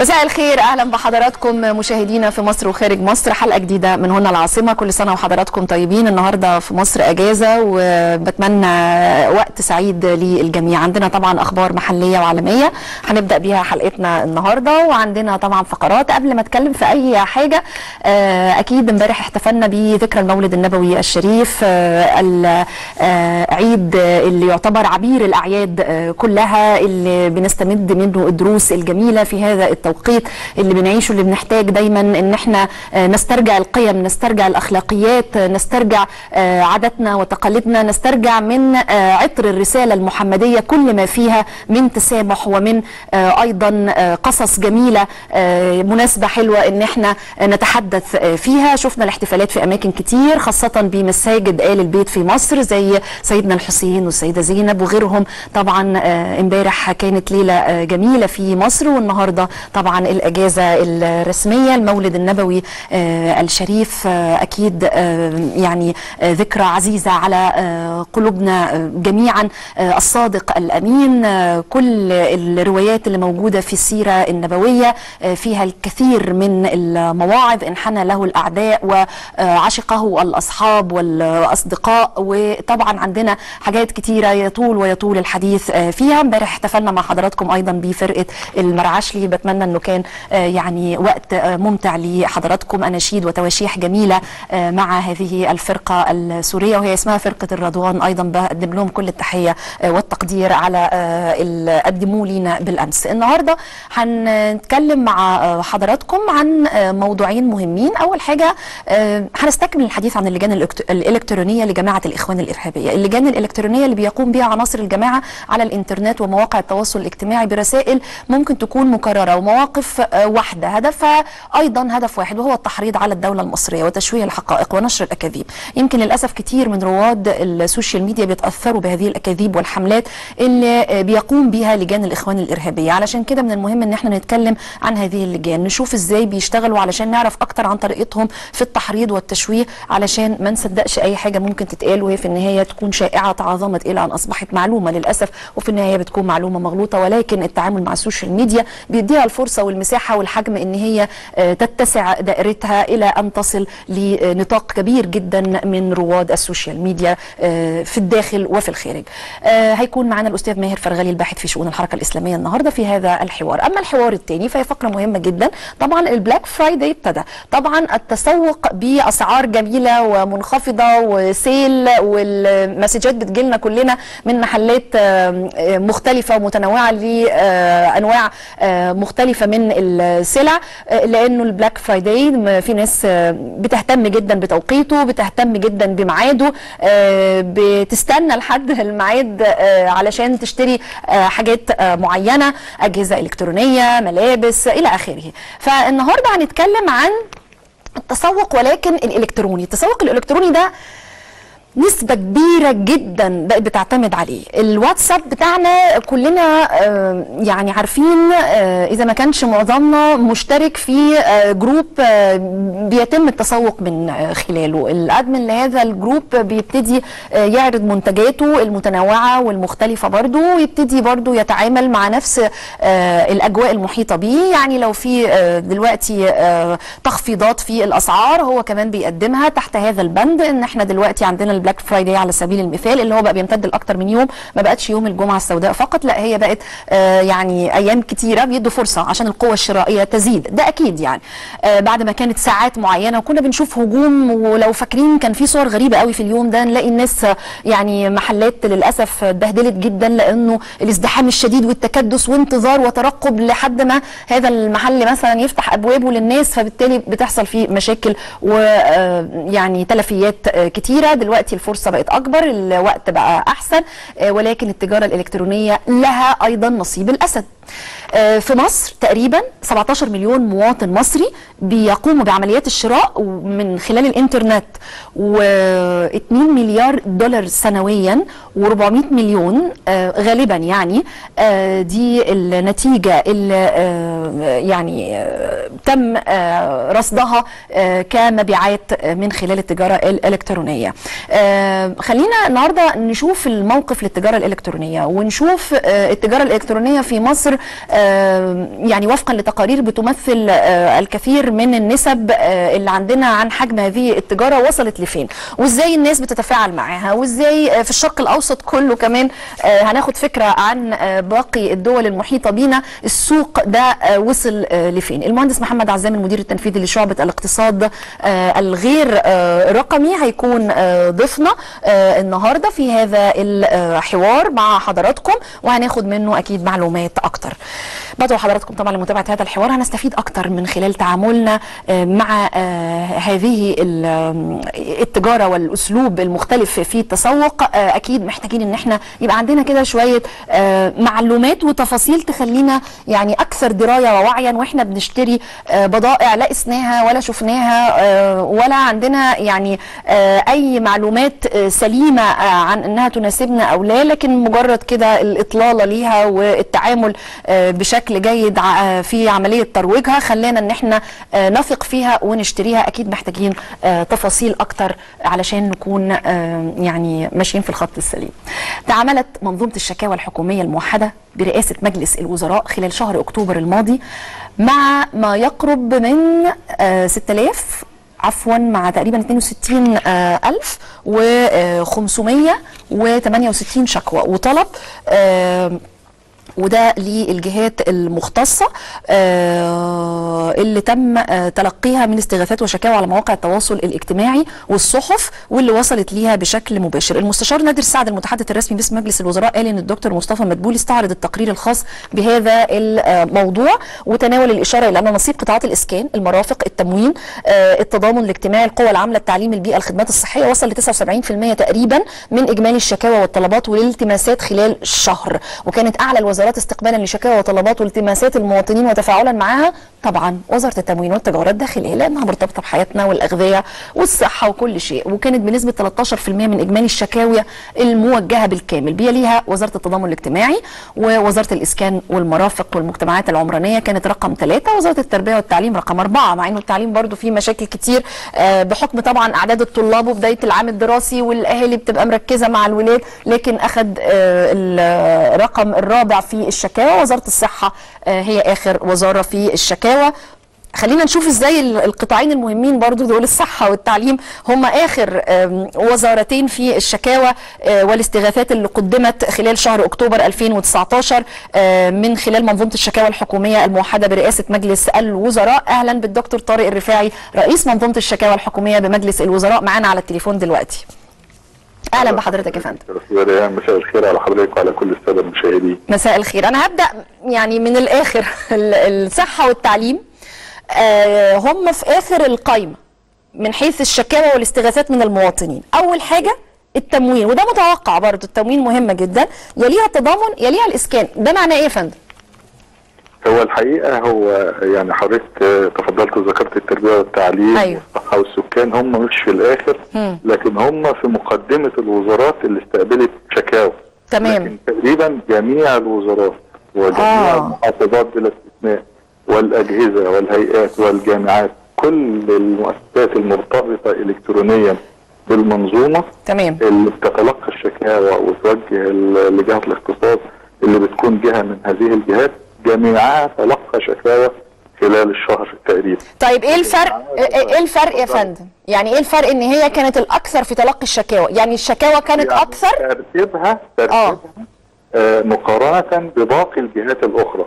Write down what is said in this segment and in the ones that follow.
مساء الخير اهلا بحضراتكم مشاهدينا في مصر وخارج مصر حلقه جديده من هنا العاصمه كل سنه وحضراتكم طيبين النهارده في مصر اجازه وبتمنى وقت سعيد للجميع عندنا طبعا اخبار محليه وعالميه هنبدا بيها حلقتنا النهارده وعندنا طبعا فقرات قبل ما اتكلم في اي حاجه اكيد امبارح احتفلنا بذكرى المولد النبوي الشريف العيد اللي يعتبر عبير الاعياد كلها اللي بنستمد منه الدروس الجميله في هذا التوقيت اللي بنعيشه اللي بنحتاج دايما ان احنا نسترجع القيم نسترجع الاخلاقيات نسترجع عاداتنا وتقاليدنا نسترجع من عطر الرساله المحمديه كل ما فيها من تسامح ومن ايضا قصص جميله مناسبه حلوه ان احنا نتحدث فيها شفنا الاحتفالات في اماكن كتير خاصه بمساجد ال البيت في مصر زي سيدنا الحسين والسيده زينب وغيرهم طبعا امبارح كانت ليله جميله في مصر والنهارده طبعا الاجازه الرسميه المولد النبوي الشريف اكيد يعني ذكرى عزيزه على قلوبنا جميعا الصادق الامين كل الروايات اللي موجوده في السيره النبويه فيها الكثير من المواعظ انحنى له الاعداء وعشقه الاصحاب والاصدقاء وطبعا عندنا حاجات كتيره يطول ويطول الحديث فيها امبارح احتفلنا مع حضراتكم ايضا بفرقه المرعشلي بتمنى انه كان يعني وقت ممتع لحضراتكم اناشيد وتواشيح جميله مع هذه الفرقه السوريه وهي اسمها فرقه الرضوان ايضا بقدم لهم كل التحيه والتقدير على قدموه لينا بالامس النهارده هنتكلم مع حضراتكم عن موضوعين مهمين اول حاجه هنستكمل الحديث عن اللجان الالكترونيه لجماعه الاخوان الارهابيه اللجان الالكترونيه اللي بيقوم بها عناصر الجماعه على الانترنت ومواقع التواصل الاجتماعي برسائل ممكن تكون مكرره ومواقف واحده هدفها ايضا هدف واحد وهو التحريض على الدوله المصريه وتشويه الحقائق ونشر الاكاذيب يمكن للاسف كتير من رواد السوشيال ميديا بيتاثروا بهذه الاكاذيب والحملات اللي بيقوم بها لجان الاخوان الارهابيه علشان كده من المهم ان احنا نتكلم عن هذه اللجان نشوف ازاي بيشتغلوا علشان نعرف اكتر عن طريقتهم في التحريض والتشويه علشان ما نصدقش اي حاجه ممكن تتقال وهي في النهايه تكون شائعه تعاظمت الى ان اصبحت معلومه للاسف وفي النهايه بتكون معلومه مغلوطه ولكن التعامل مع السوشيال ميديا بيديها الفرصه والمساحه والحجم ان هي تتسع دائرتها الى ان تصل لنطاق كبير جدا من رواد السوشيال ميديا في الداخل وفي الخارج. هيكون معنا الاستاذ ماهر فرغلي الباحث في شؤون الحركه الاسلاميه النهارده في هذا الحوار، اما الحوار الثاني فهي فقره مهمه جدا، طبعا البلاك فرايداي ابتدى، طبعا التسوق باسعار جميله ومنخفضه وسيل والمسجات بتجيلنا كلنا من محلات مختلفه ومتنوعه لانواع مختلفه من السلع لانه البلاك فرايداي في ناس بتهتم جدا بتوقيته بتهتم جدا بميعاده بتستنى لحد الميعاد علشان تشتري حاجات معينه اجهزه الكترونيه ملابس الى اخره فالنهارده هنتكلم عن التسوق ولكن الالكتروني التسوق الالكتروني ده نسبة كبيرة جدا بقت بتعتمد عليه الواتساب بتاعنا كلنا يعني عارفين إذا ما كانش معظمنا مشترك في جروب بيتم التسوق من خلاله الأدمن لهذا الجروب بيبتدي يعرض منتجاته المتنوعة والمختلفة برضو ويبتدي برضو يتعامل مع نفس الأجواء المحيطة به يعني لو في دلوقتي تخفيضات في الأسعار هو كمان بيقدمها تحت هذا البند إن احنا دلوقتي عندنا البلاك فرايداي على سبيل المثال اللي هو بقى بيمتد لاكثر من يوم ما بقتش يوم الجمعه السوداء فقط لا هي بقت آه يعني ايام كتيره بيدوا فرصه عشان القوه الشرائيه تزيد ده اكيد يعني آه بعد ما كانت ساعات معينه وكنا بنشوف هجوم ولو فاكرين كان في صور غريبه قوي في اليوم ده نلاقي الناس يعني محلات للاسف اتبهدلت جدا لانه الازدحام الشديد والتكدس وانتظار وترقب لحد ما هذا المحل مثلا يفتح ابوابه للناس فبالتالي بتحصل فيه مشاكل ويعني تلفيات كتيره دلوقتي الفرصه بقت اكبر الوقت بقى احسن ولكن التجاره الالكترونيه لها ايضا نصيب الاسد في مصر تقريبا 17 مليون مواطن مصري بيقوموا بعمليات الشراء من خلال الانترنت و2 مليار دولار سنويا و400 مليون غالبا يعني دي النتيجة اللي يعني تم رصدها كمبيعات من خلال التجارة الإلكترونية خلينا النهاردة نشوف الموقف للتجارة الإلكترونية ونشوف التجارة الإلكترونية في مصر آه، يعني وفقا لتقارير بتمثل آه، الكثير من النسب آه، اللي عندنا عن حجم هذه التجاره وصلت لفين وازاي الناس بتتفاعل معاها وازاي آه، في الشرق الاوسط كله كمان آه، هناخد فكره عن آه، باقي الدول المحيطه بينا السوق ده آه، وصل آه، لفين المهندس محمد عزام المدير التنفيذي لشعبه الاقتصاد آه، الغير آه، رقمي هيكون آه، ضيفنا آه، النهارده في هذا الحوار مع حضراتكم وهناخد منه اكيد معلومات اكتر بدعو حضراتكم طبعا لمتابعه هذا الحوار هنستفيد اكتر من خلال تعاملنا آه، مع آه، هذه ال- آم، التجاره والاسلوب المختلف في التسوق آه، اكيد محتاجين ان احنا يبقى عندنا كده شويه آه، معلومات وتفاصيل تخلينا يعني اكثر درايه ووعيا واحنا بنشتري آه، بضائع لا قسناها ولا شفناها آه، ولا عندنا يعني آه، اي معلومات آه، سليمه آه، عن انها تناسبنا او لا لكن مجرد كده الاطلاله ليها والتعامل آه، بشكل جيد ع- في عمليه ترويجها خلانا ان احنا آه، نثق فيها ونشتريها اكيد محتاجين آه، تفاصيل اكتر علشان نكون آه، يعني ماشيين في الخط السليم. تعاملت منظومه الشكاوى الحكوميه الموحده برئاسه مجلس الوزراء خلال شهر اكتوبر الماضي مع ما يقرب من آه، 6000 عفوا مع تقريبا 62 آه، ألف و568 شكوى وطلب آه، وده للجهات المختصة آه، اللي تم آه، تلقيها من استغاثات وشكاوى على مواقع التواصل الاجتماعي والصحف واللي وصلت ليها بشكل مباشر المستشار نادر سعد المتحدث الرسمي باسم مجلس الوزراء قال ان الدكتور مصطفى مدبولي استعرض التقرير الخاص بهذا الموضوع وتناول الاشاره الى ان نصيب قطاعات الاسكان المرافق التموين آه، التضامن الاجتماعي القوى العامله التعليم البيئه الخدمات الصحيه وصل ل 79% تقريبا من اجمالي الشكاوى والطلبات والالتماسات خلال الشهر وكانت اعلى الوزارات استقبالا لشكاوى وطلبات والتماسات المواطنين وتفاعلا معها طبعا وزاره التموين والتجاره الداخليه لانها مرتبطه بحياتنا والاغذيه والصحه وكل شيء وكانت بنسبه 13% من اجمالي الشكاوى الموجهه بالكامل بيليها وزاره التضامن الاجتماعي ووزاره الاسكان والمرافق والمجتمعات العمرانيه كانت رقم ثلاثة وزاره التربيه والتعليم رقم أربعة مع انه التعليم برضو فيه مشاكل كتير آه، بحكم طبعا اعداد الطلاب وبدايه العام الدراسي والاهالي بتبقى مركزه مع الولاد لكن اخذ آه، الرقم الرابع في الشكاوى وزاره الصحه آه، هي اخر وزاره في الشكاوى خلينا نشوف ازاي ال- القطاعين المهمين برضو دول الصحة والتعليم هم اخر آم، وزارتين في الشكاوى آه، والاستغاثات اللي قدمت خلال شهر اكتوبر 2019 آه، من خلال منظومة الشكاوى الحكومية الموحدة برئاسة مجلس الوزراء اهلا بالدكتور طارق الرفاعي رئيس منظومة الشكاوى الحكومية بمجلس الوزراء معانا على التليفون دلوقتي اهلا بحضرتك يا فندم استاذ ريان مساء الخير على حضرتك وعلى كل الساده المشاهدين مساء الخير انا هبدا يعني من الاخر ال- الصحه والتعليم آه، هم في اخر القايمه من حيث الشكاوى والاستغاثات من المواطنين اول حاجه التموين وده متوقع برضه التموين مهمه جدا يليها التضامن يليها الاسكان ده معناه ايه يا فندم هو الحقيقه هو يعني حضرتك آه، تفضلت وذكرت التربيه والتعليم أيوة. والصحه والسكان هم مش في الاخر مم. لكن هم في مقدمه الوزارات اللي استقبلت شكاوى تمام لكن تقريبا جميع الوزارات وجميع آه. المحافظات بلا استثناء والاجهزه والهيئات والجامعات كل المؤسسات المرتبطه الكترونيا بالمنظومه تمام اللي بتتلقى الشكاوى وتوجه ال- لجهه الاختصاص اللي بتكون جهه من هذه الجهات جميعها تلقى شكاوى خلال الشهر تقريبا طيب ايه الفرق ايه إيه الفرق يا فندم يعني ايه الفرق ان هي كانت الاكثر في تلقي الشكاوى يعني الشكاوى كانت يعني اكثر ترتيبها ترتيبها آه مقارنه بباقي الجهات الاخرى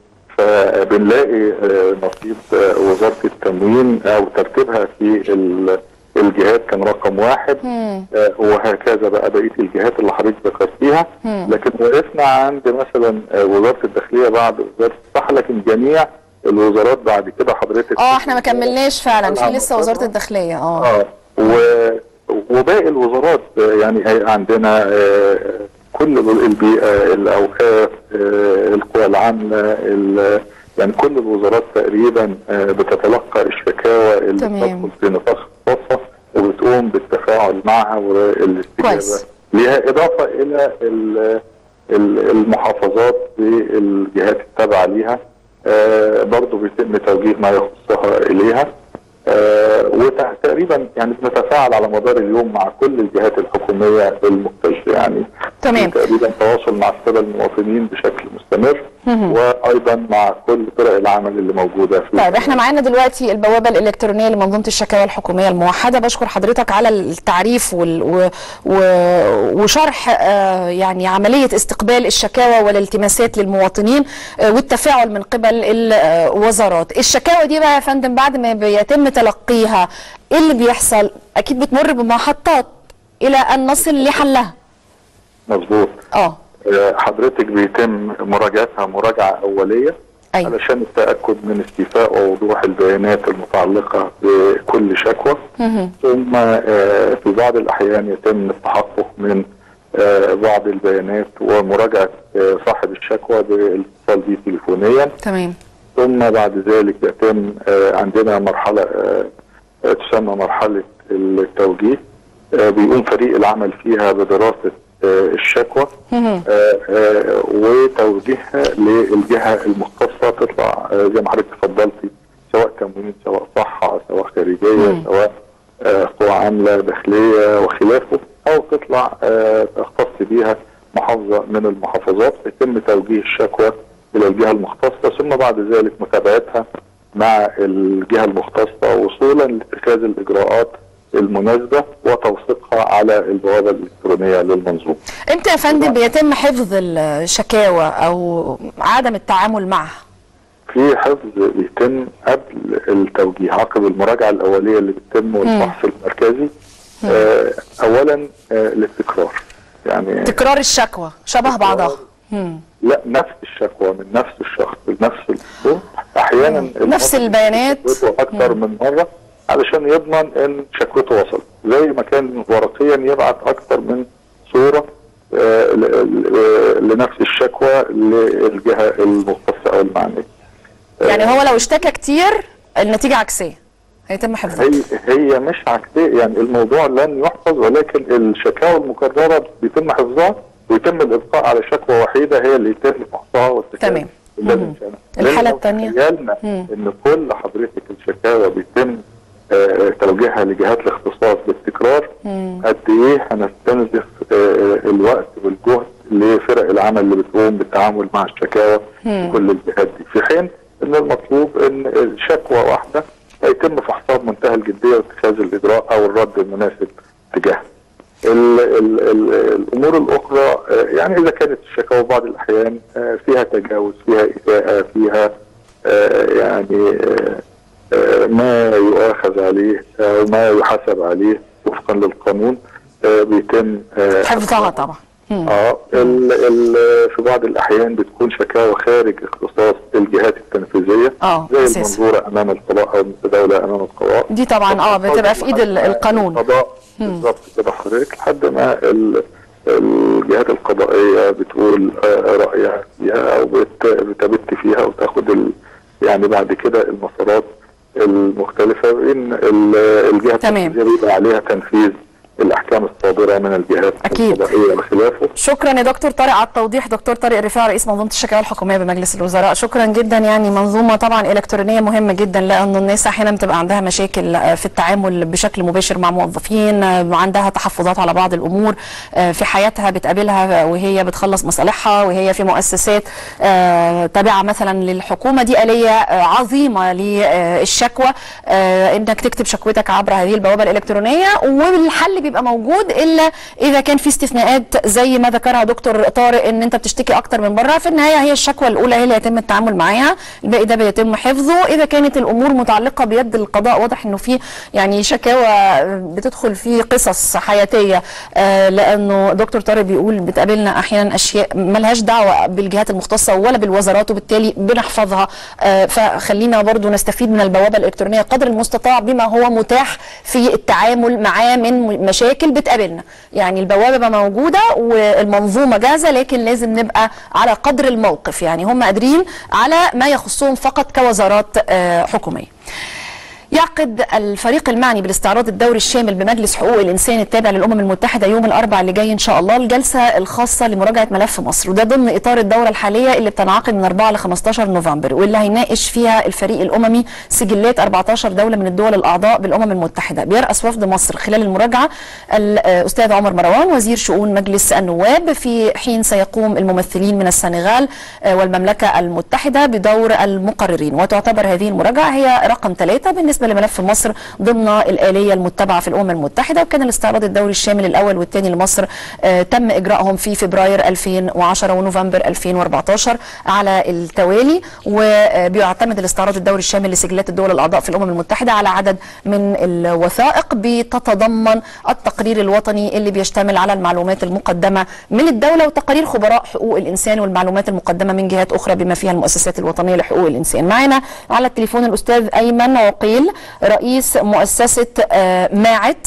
فبنلاقي آه نصيب آه وزاره التموين او ترتيبها في ال- الجهات كان رقم واحد آه وهكذا بقى بقيه الجهات اللي حضرتك ذكرتيها لكن وقفنا عند مثلا آه وزاره الداخليه بعد وزاره الصحه لكن جميع الوزارات بعد كده حضرتك اه احنا ما كملناش فعلا في لسه وزاره الداخليه اه اه و... وباقي الوزارات آه، يعني هي عندنا آه، كل البيئه الاوقاف آه، القوى العامله ال- يعني كل الوزارات تقريبا آه، بتتلقى الشكاوى اللي تمام. بتدخل في نطاق خاصه وبتقوم بالتفاعل معها والاستجابه كويس. ليها اضافه الى ال- ال- المحافظات بالجهات التابعه ليها آه، برضو بيتم توجيه ما يخصها اليها آه، وتقريبا يعني بنتفاعل على مدار اليوم مع كل الجهات الحكوميه المختلفه يعني تمام. في تقريبا تواصل مع الساده المواطنين بشكل مستمر وايضا مع كل فرق العمل اللي موجوده في طيب احنا معانا دلوقتي البوابه الالكترونيه لمنظومه الشكاوى الحكوميه الموحده بشكر حضرتك على التعريف وال و و وشرح آه يعني عمليه استقبال الشكاوى والالتماسات للمواطنين آه والتفاعل من قبل الوزارات الشكاوى دي بقى يا فندم بعد ما بيتم تلقيها ايه اللي بيحصل اكيد بتمر بمحطات الى ان نصل لحلها مظبوط اه حضرتك بيتم مراجعتها مراجعه اوليه أيوة. علشان التاكد من استيفاء ووضوح البيانات المتعلقه بكل شكوى ثم في بعض الاحيان يتم التحقق من بعض البيانات ومراجعه صاحب الشكوى بالاتصال به تليفونيا تمام ثم بعد ذلك يتم عندنا مرحله تسمى مرحله التوجيه بيقوم فريق العمل فيها بدراسه الشكوى وتوجيهها للجهه المختصه تطلع زي ما حضرتك اتفضلتي سواء تموين سواء صحه سواء خارجيه سواء قوى عامله داخليه وخلافه او تطلع تختص بيها محافظه من المحافظات يتم توجيه الشكوى الى الجهه المختصه ثم بعد ذلك متابعتها مع الجهه المختصه وصولا لاتخاذ الاجراءات المناسبه وتوثيقها على البوابه الالكترونيه للمنظومه. امتى يا فندم بيتم حفظ الشكاوى او عدم التعامل معها؟ في حفظ بيتم قبل التوجيه عقب المراجعه الاوليه اللي بتتم والفحص المركزي آه اولا آه التكرار يعني تكرار الشكوى شبه بعضها مم. لا نفس الشكوى من نفس الشخص بنفس الاسلوب احيانا نفس البيانات اكثر من مره علشان يضمن ان شكوته وصلت زي ما كان ورقيا يبعت اكثر من صوره آه لنفس الشكوى للجهه المختصه او المعنيه. يعني هو لو اشتكى كتير النتيجه عكسيه هيتم حفظها هي هي مش عكسيه يعني الموضوع لن يحفظ ولكن الشكاوى المكرره بيتم حفظها ويتم الابقاء على شكوى وحيده هي اللي يتم فحصها تمام الحاله الثانيه تخيلنا ان كل حضرتك الشكاوى بيتم آه توجيهها لجهات الاختصاص بالتكرار قد ايه هنستنزف آه الوقت والجهد لفرق العمل اللي بتقوم بالتعامل مع الشكاوى في كل الجهات دي في حين ان المطلوب ان شكوى واحده يتم فحصها بمنتهى الجديه واتخاذ الاجراء او الرد المناسب تجاهها. ال ال ال الامور الاخرى يعني اذا كانت الشكاوى بعض الاحيان فيها تجاوز فيها اساءه فيها يعني ما يؤاخذ عليه او ما يحاسب عليه وفقا للقانون بيتم حفظها طبعا اه ال ال في بعض الاحيان بتكون شكاوى خارج اختصاص الجهات التنفيذيه اه زي المنظوره امام القضاء او المتداوله امام القضاء دي طبعا اه بتبقى في ايد القانون القضاء بالظبط كده حضرتك لحد ما الجهات القضائيه بتقول رايها فيها او بتبت فيها وتاخد يعني بعد كده المسارات المختلفه بين الجهه تمام بيبقى عليها تنفيذ الاحكام الصادره من الجهات أكيد. القضائيه وخلافه شكرا يا دكتور طارق على التوضيح دكتور طارق الرفاعي رئيس منظومه الشكاوى الحكوميه بمجلس الوزراء شكرا جدا يعني منظومه طبعا الكترونيه مهمه جدا لان الناس احيانا بتبقى عندها مشاكل في التعامل بشكل مباشر مع موظفين عندها تحفظات على بعض الامور في حياتها بتقابلها وهي بتخلص مصالحها وهي في مؤسسات تابعه مثلا للحكومه دي اليه عظيمه للشكوى انك تكتب شكوتك عبر هذه البوابه الالكترونيه والحل بيبقى موجود الا اذا كان في استثناءات زي ما ذكرها دكتور طارق ان انت بتشتكي اكتر من مره في النهايه هي الشكوى الاولى هي اللي يتم التعامل معاها الباقي ده بيتم حفظه اذا كانت الامور متعلقه بيد القضاء واضح انه في يعني شكاوى بتدخل في قصص حياتيه آه لانه دكتور طارق بيقول بتقابلنا احيانا اشياء ملهاش دعوه بالجهات المختصه ولا بالوزارات وبالتالي بنحفظها آه فخلينا برضو نستفيد من البوابه الالكترونيه قدر المستطاع بما هو متاح في التعامل معاه من مشاكل بتقابلنا يعني البوابه موجوده والمنظومه جاهزه لكن لازم نبقى على قدر الموقف يعني هم قادرين على ما يخصهم فقط كوزارات حكوميه يعقد الفريق المعني بالاستعراض الدوري الشامل بمجلس حقوق الانسان التابع للامم المتحده يوم الاربعاء اللي جاي ان شاء الله الجلسه الخاصه لمراجعه ملف مصر وده ضمن اطار الدوره الحاليه اللي بتنعقد من 4 ل 15 نوفمبر واللي هيناقش فيها الفريق الاممي سجلات 14 دوله من الدول الاعضاء بالامم المتحده بيرأس وفد مصر خلال المراجعه الاستاذ عمر مروان وزير شؤون مجلس النواب في حين سيقوم الممثلين من السنغال والمملكه المتحده بدور المقررين وتعتبر هذه المراجعه هي رقم ثلاثه بالنسبه لملف مصر ضمن الآلية المتبعة في الأمم المتحدة وكان الاستعراض الدوري الشامل الأول والثاني لمصر آه تم إجراءهم في فبراير 2010 ونوفمبر 2014 على التوالي وبيعتمد الاستعراض الدوري الشامل لسجلات الدول الأعضاء في الأمم المتحدة على عدد من الوثائق بتتضمن التقرير الوطني اللي بيشتمل على المعلومات المقدمة من الدولة وتقارير خبراء حقوق الإنسان والمعلومات المقدمة من جهات أخرى بما فيها المؤسسات الوطنية لحقوق الإنسان معنا على التليفون الأستاذ أيمن عقيل رئيس مؤسسة ماعت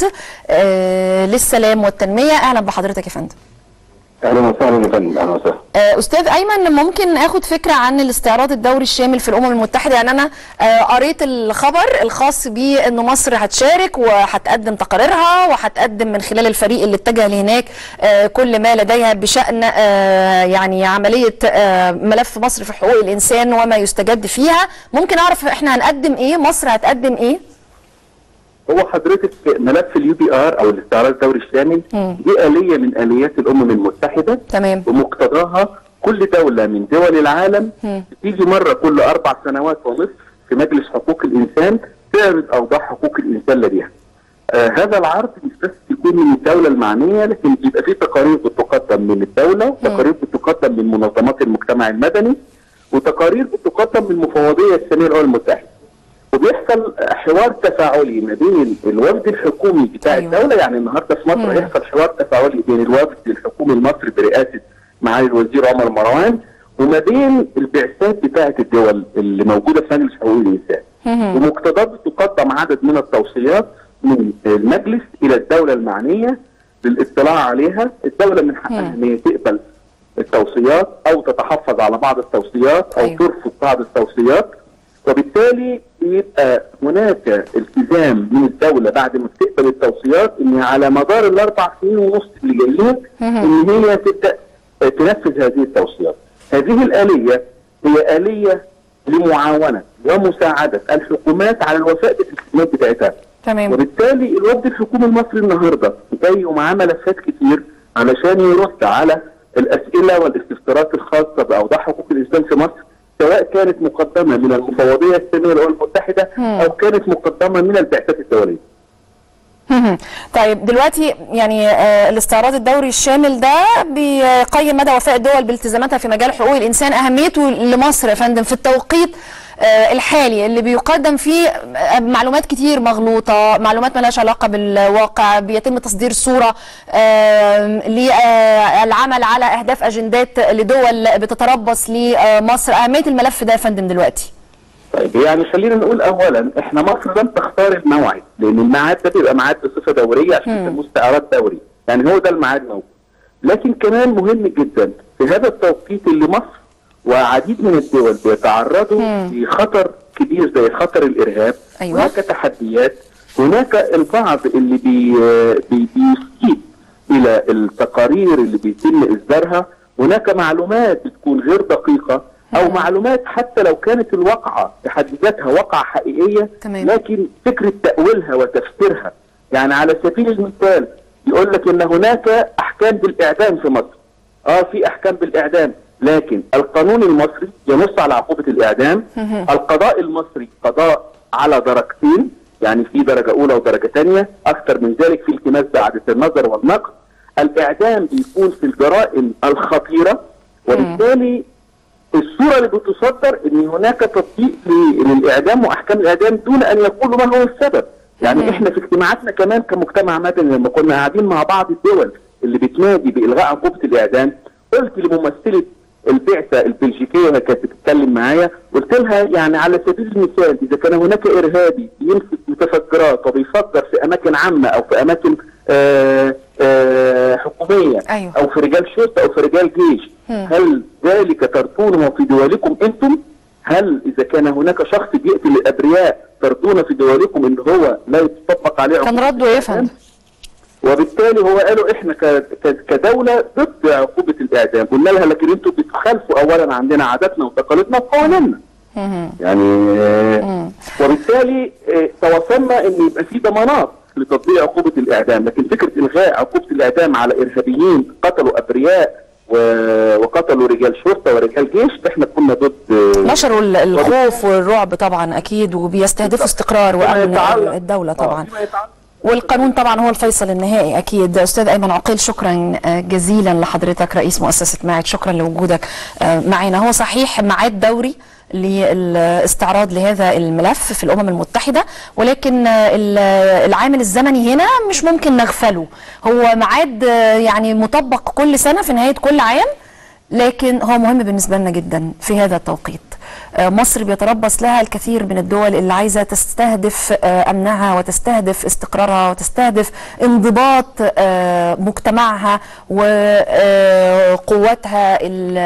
للسلام والتنمية أهلا بحضرتك يا فندم اهلا وسهلا يا فندم اهلا وسهلا استاذ ايمن ممكن اخد فكره عن الاستعراض الدوري الشامل في الامم المتحده يعني انا قريت الخبر الخاص بيه انه مصر هتشارك وهتقدم تقاريرها وهتقدم من خلال الفريق اللي اتجه لهناك كل ما لديها بشان يعني عمليه ملف مصر في حقوق الانسان وما يستجد فيها ممكن اعرف احنا هنقدم ايه مصر هتقدم ايه هو حضرتك ملف اليو بي ار او الاستعراض الدوري الشامل دي آلية من آليات الأمم المتحدة تمام ومقتضاها كل دولة من دول العالم بتيجي مرة كل أربع سنوات ونصف في مجلس حقوق الإنسان تعرض أوضاع حقوق الإنسان لديها. آه هذا العرض مش بس يكون من الدولة المعنية لكن بيبقى فيه تقارير بتقدم من الدولة وتقارير بتقدم من منظمات المجتمع المدني وتقارير بتقدم من المفوضية السامية للأمم المتحدة. وبيحصل حوار تفاعلي ما بين الوفد الحكومي بتاع أيوة. الدوله يعني النهارده في مصر هيحصل حوار تفاعلي بين الوفد الحكومي المصري برئاسه معالي الوزير عمر مروان وما بين البعثات بتاعه الدول اللي موجوده في مجلس حقوق الانسان ومقتضاه بتقدم عدد من التوصيات من المجلس الى الدوله المعنيه للاطلاع عليها الدوله من حقها ان هي تقبل التوصيات او تتحفظ على بعض التوصيات او أيوة. ترفض بعض التوصيات وبالتالي يبقى هناك التزام من الدوله بعد ما تقبل التوصيات ان على مدار الاربع سنين ونص اللي جايين ان هي تبدا تنفذ هذه التوصيات. هذه الاليه هي اليه لمعاونه ومساعده الحكومات على الوفاء بالالتزامات بتاعتها. تمام وبالتالي الوفد الحكومي المصري النهارده جاي ومعاه ملفات كتير علشان يرد على الاسئله والاستفسارات الخاصه باوضاع حقوق الانسان في مصر سواء كانت مقدمه من المفوضيه الساميه للامم المتحده او كانت مقدمه من البعثات الدوليه. طيب دلوقتي يعني آه الاستعراض الدوري الشامل ده بيقيم مدى وفاء الدول بالتزاماتها في مجال حقوق الانسان اهميته لمصر يا فندم في التوقيت آه الحالي اللي بيقدم فيه معلومات كتير مغلوطه، معلومات مالهاش علاقه بالواقع، بيتم تصدير صوره آه للعمل على اهداف اجندات لدول بتتربص لمصر، اهميه الملف ده يا فندم دلوقتي. طيب يعني خلينا نقول اولا احنا مصر لم تختار الموعد لان الميعاد ده بيبقى ميعاد بصفه دوريه عشان يسموه استعراض دوري، يعني هو ده الميعاد موجود. لكن كمان مهم جدا في هذا التوقيت اللي مصر وعديد من الدول بيتعرضوا لخطر كبير زي خطر الارهاب أيوة. هناك تحديات هناك البعض اللي بي بي بيسيء الى التقارير اللي بيتم اصدارها هناك معلومات بتكون غير دقيقه او مم. معلومات حتى لو كانت الواقعه في حد ذاتها واقعه حقيقيه تمام. لكن فكره تاويلها وتفسيرها يعني على سبيل المثال يقول لك ان هناك احكام بالاعدام في مصر اه في احكام بالاعدام لكن القانون المصري ينص على عقوبه الاعدام مهم. القضاء المصري قضاء على درجتين يعني في درجه اولى ودرجه ثانيه اكثر من ذلك في التماس باعاده النظر والنقد الاعدام بيكون في الجرائم الخطيره وبالتالي الصوره اللي بتصدر ان هناك تطبيق ل- للاعدام واحكام الاعدام دون ان يقولوا ما هو السبب يعني مم. احنا في اجتماعاتنا كمان كمجتمع مدني لما كنا قاعدين مع بعض الدول اللي بتنادي بالغاء عقوبه الاعدام قلت لممثله البعثه البلجيكيه وهي كانت بتتكلم معايا قلت لها يعني على سبيل المثال اذا كان هناك ارهابي يمسك متفجرات وبيفجر في اماكن عامه او في اماكن آه آه حكوميه أيوة. او في رجال شرطه او في رجال جيش مم. هل ذلك تركونه في دولكم انتم؟ هل اذا كان هناك شخص بيقتل الابرياء ترضون في دولكم ان هو لا يتطبق عليه كان عقوبة رده ايه يا فندم؟ وبالتالي هو قالوا احنا ك- ك- كدوله ضد عقوبه الاعدام قلنا لها لكن انتوا بتخالفوا اولا عندنا عاداتنا وتقاليدنا وقوانيننا مهم. يعني آه، وبالتالي آه، توصلنا ان يبقى في ضمانات لتطبيق عقوبه الاعدام لكن فكره الغاء عقوبه الاعدام على ارهابيين قتلوا ابرياء و- وقتلوا رجال شرطه ورجال جيش احنا كنا ضد آه، نشروا ال- الخوف والرعب طبعا اكيد وبيستهدفوا استقرار فيما وامن يتعلق- الدوله آه، طبعا فيما يتعلق والقانون طبعا هو الفيصل النهائي اكيد استاذ ايمن عقيل شكرا آه، جزيلا لحضرتك رئيس مؤسسه معد شكرا لوجودك آه، معنا هو صحيح ميعاد دوري للاستعراض لهذا الملف في الامم المتحده ولكن آه، ال- العامل الزمني هنا مش ممكن نغفله هو ميعاد آه، يعني مطبق كل سنه في نهايه كل عام لكن هو مهم بالنسبة لنا جدا في هذا التوقيت آه، مصر بيتربص لها الكثير من الدول اللي عايزة تستهدف آه، أمنها وتستهدف استقرارها وتستهدف انضباط آه، مجتمعها وقواتها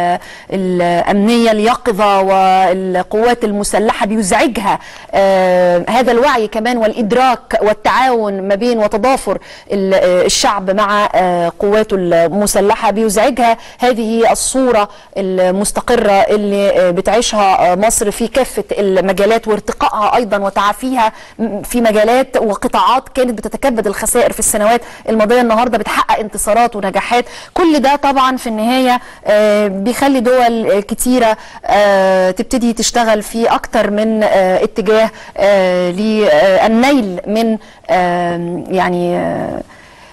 الأمنية اليقظة والقوات المسلحة بيزعجها آه، هذا الوعي كمان والإدراك والتعاون ما بين وتضافر ال- آه، الشعب مع آه، قواته المسلحة بيزعجها هذه الصورة المستقرة اللي آه، بتعيشها آه، مصر في كافة المجالات وارتقائها أيضا وتعافيها م- في مجالات وقطاعات كانت بتتكبد الخسائر في السنوات الماضية النهاردة بتحقق انتصارات ونجاحات كل ده طبعا في النهاية آه، بيخلي دول آه، كتيرة آه، تبتدي تشتغل في أكتر من آه، اتجاه آه، للنيل من آه، يعني آه،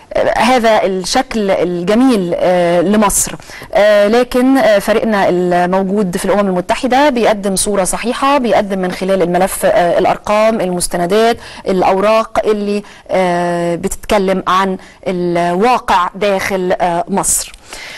هذا الشكل الجميل آه، لمصر آه، لكن آه، فريقنا الموجود في الأمم المتحدة بيقدم صورة صحيحة بيقدم من خلال الملف آه، الأرقام المستندات الأوراق اللي آه، بتتكلم عن الواقع داخل آه، مصر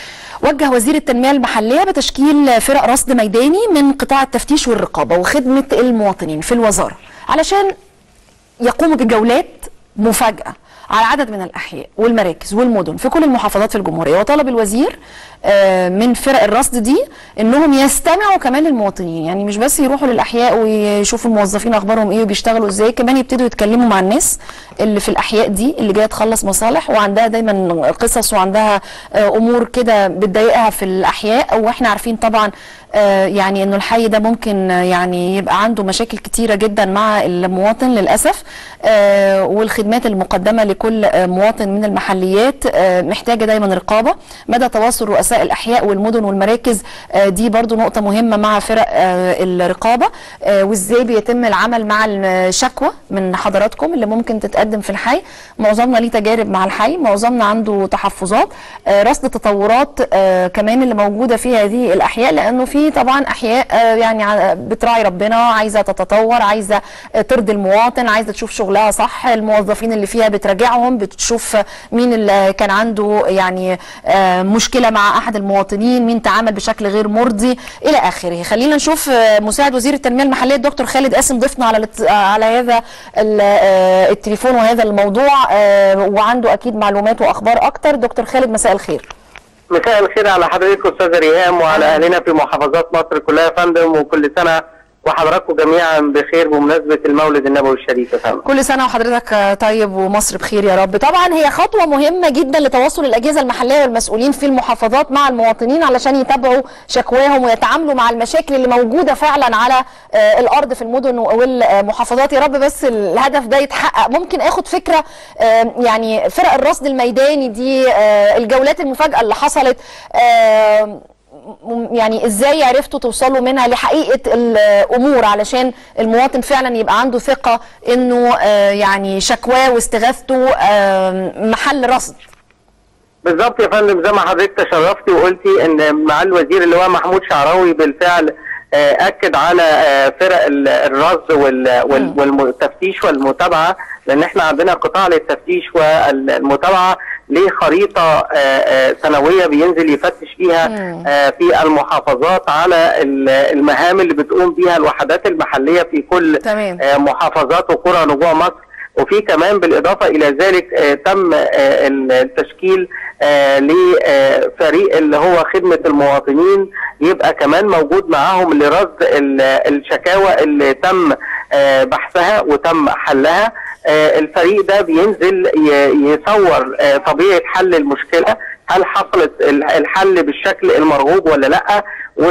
وجه وزير التنمية المحلية بتشكيل فرق رصد ميداني من قطاع التفتيش والرقابة وخدمة المواطنين في الوزارة علشان يقوموا بجولات مفاجأة على عدد من الأحياء والمراكز والمدن في كل المحافظات في الجمهورية وطلب الوزير آه، من فرق الرصد دي انهم يستمعوا كمان للمواطنين يعني مش بس يروحوا للأحياء ويشوفوا الموظفين أخبارهم ايه وبيشتغلوا ازاي كمان يبتدوا يتكلموا مع الناس اللي في الأحياء دي اللي جاية تخلص مصالح وعندها دايما قصص وعندها آه، أمور كده بتضايقها في الأحياء واحنا عارفين طبعا آه، يعني انه الحي ده ممكن آه، يعني يبقى عنده مشاكل كتيره جدا مع المواطن للاسف آه، والخدمات المقدمه لكل آه، مواطن من المحليات آه، محتاجه دايما رقابه مدى تواصل رؤساء الاحياء والمدن والمراكز آه، دي برضو نقطه مهمه مع فرق آه، الرقابه آه، وازاي بيتم العمل مع الشكوى من حضراتكم اللي ممكن تتقدم في الحي معظمنا ليه تجارب مع الحي معظمنا عنده تحفظات آه، رصد التطورات آه، كمان اللي موجوده في هذه الاحياء لانه في طبعا احياء آه، يعني ع- بتراعي ربنا عايزه تتطور عايزه آه، ترضي المواطن عايزه تشوف شغلها صح الموظفين اللي فيها بتراجعهم بتشوف مين اللي كان عنده يعني آه، مشكله مع احد المواطنين مين تعامل بشكل غير مرضي الى اخره خلينا نشوف آه، مساعد وزير التنميه المحليه الدكتور خالد قاسم ضيفنا على الات- على هذا ال- آه، التليفون وهذا الموضوع آه، وعنده اكيد معلومات واخبار اكتر دكتور خالد مساء الخير مساء الخير على حضرتك استاذ ريهام وعلى اهلنا في محافظات مصر كلها يا فندم وكل سنه وحضراتكم جميعا بخير بمناسبه المولد النبوي الشريف يا فندم. كل سنه وحضرتك آه، طيب ومصر بخير يا رب طبعا هي خطوه مهمه جدا لتواصل الاجهزه المحليه والمسؤولين في المحافظات مع المواطنين علشان يتابعوا شكواهم ويتعاملوا مع المشاكل اللي موجوده فعلا على آه، الارض في المدن والمحافظات يا رب بس الهدف ده يتحقق ممكن اخد فكره آه، يعني فرق الرصد الميداني دي آه، الجولات المفاجاه اللي حصلت آه، م- يعني ازاي عرفتوا توصلوا منها لحقيقه الامور علشان المواطن فعلا يبقى عنده ثقه انه آه، يعني شكواه واستغاثته آه، محل رصد بالظبط يا فندم زي ما حضرتك تشرفتي وقلتي ان مع الوزير اللي هو محمود شعراوي بالفعل آه، اكد على آه، فرق ال- الرصد وال- وال- والتفتيش والمتابعه لان احنا عندنا قطاع للتفتيش والمتابعه ليه خريطه آه، آه، سنويه بينزل يفتش فيها آه، في المحافظات على ال- المهام اللي بتقوم بيها الوحدات المحليه في كل تمام. آه، محافظات وقرى نجوع مصر وفي كمان بالاضافه الى ذلك آه، تم آه، التشكيل آه، لفريق اللي هو خدمه المواطنين يبقى كمان موجود معاهم لرصد ال- الشكاوى اللي تم آه، بحثها وتم حلها آه، الفريق ده بينزل ي- يصور آه، طبيعه حل المشكله هل حصلت ال- الحل بالشكل المرغوب ولا لا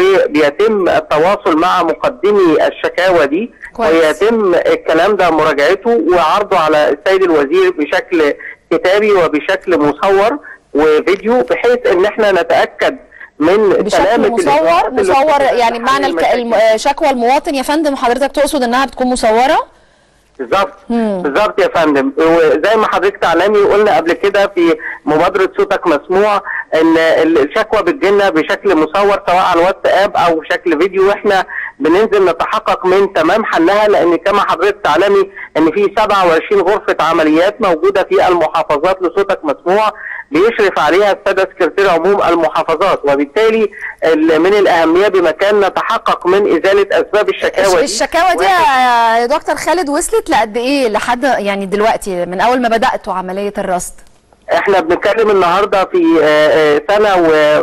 وبيتم التواصل مع مقدمي الشكاوى دي كويس. ويتم الكلام ده مراجعته وعرضه على السيد الوزير بشكل كتابي وبشكل مصور وفيديو بحيث ان احنا نتاكد من بشكل سلامة مصور الإجراءات اللي مصور بتتم يعني في معنى حل الك... الم... المشاكل. آه، شكوى المواطن يا فندم حضرتك تقصد انها بتكون مصوره بالظبط بالظبط يا فندم وزي ما حضرتك تعلمي قلنا قبل كده في مبادره صوتك مسموع ان ال- الشكوى بتجيلنا بشكل مصور سواء على الواتساب او بشكل فيديو واحنا بننزل نتحقق من تمام حلها لان كما حضرتك تعلمي ان في 27 غرفه عمليات موجوده في المحافظات لصوتك مسموع بيشرف عليها الساده سكرتير عموم المحافظات وبالتالي ال- من الاهميه بمكان نتحقق من ازاله اسباب الشكاوى دي الشكاوى دي واحد- يا دكتور خالد وصلت لقد ايه لحد يعني دلوقتي من اول ما بداتوا عمليه الرصد احنا بنتكلم النهارده في آه، آه، سنه و-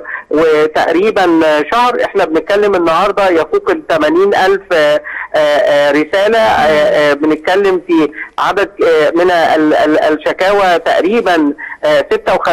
وتقريبا شهر احنا بنتكلم النهارده يفوق ال 80 الف آه، آه، آه، رساله آه، آه، بنتكلم في عدد آه، من ال- ال- الشكاوى تقريبا آه،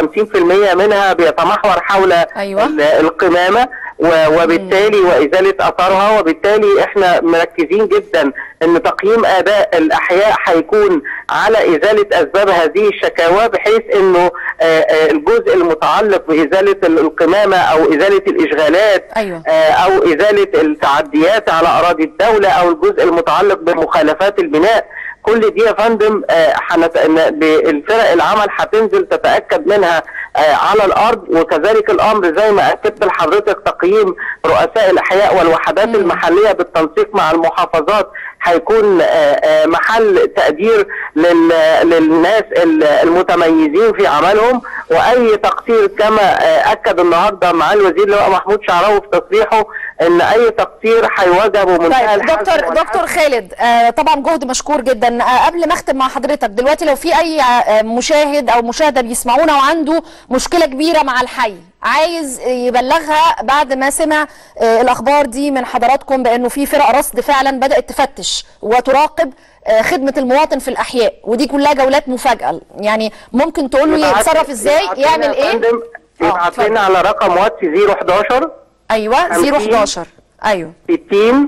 56% منها بيتمحور حول أيوة. ال- القمامه و- وبالتالي وازاله اثارها وبالتالي احنا مركزين جدا ان تقييم اداء الاحياء هيكون على ازاله اسباب هذه الشكاوى بحيث انه آه، آه، الجزء المتعلق بازاله ال- القمامه او ازاله الاشغالات أيوة. آه، او ازاله التعديات على اراضي الدوله او الجزء المتعلق بمخالفات البناء كل دي يا فندم آه، حنت... إن ب- الفرق العمل هتنزل تتاكد منها آه، على الارض وكذلك الامر زي ما اكدت لحضرتك تقييم رؤساء الاحياء والوحدات المحليه بالتنسيق مع المحافظات هيكون آه، آه، محل تقدير لل... للناس ال- المتميزين في عملهم واي تقصير كما آه، اكد النهارده مع الوزير اللواء محمود شعراوي في تصريحه ان اي تقصير هيواجه بمنتهى طيب الحزم دكتور والحذر. دكتور خالد آه طبعا جهد مشكور جدا آه قبل ما اختم مع حضرتك دلوقتي لو في اي آه مشاهد او مشاهده بيسمعونا وعنده مشكله كبيره مع الحي عايز يبلغها بعد ما سمع آه الاخبار دي من حضراتكم بانه في فرق رصد فعلا بدات تفتش وتراقب آه خدمه المواطن في الاحياء ودي كلها جولات مفاجاه يعني ممكن تقول له يبعت- يتصرف ازاي يبعت لنا يعمل يا ايه فندم، آه، يبعت اتفضل. لنا على رقم واتس 011 ايوه خمسين. 011 ايوه 60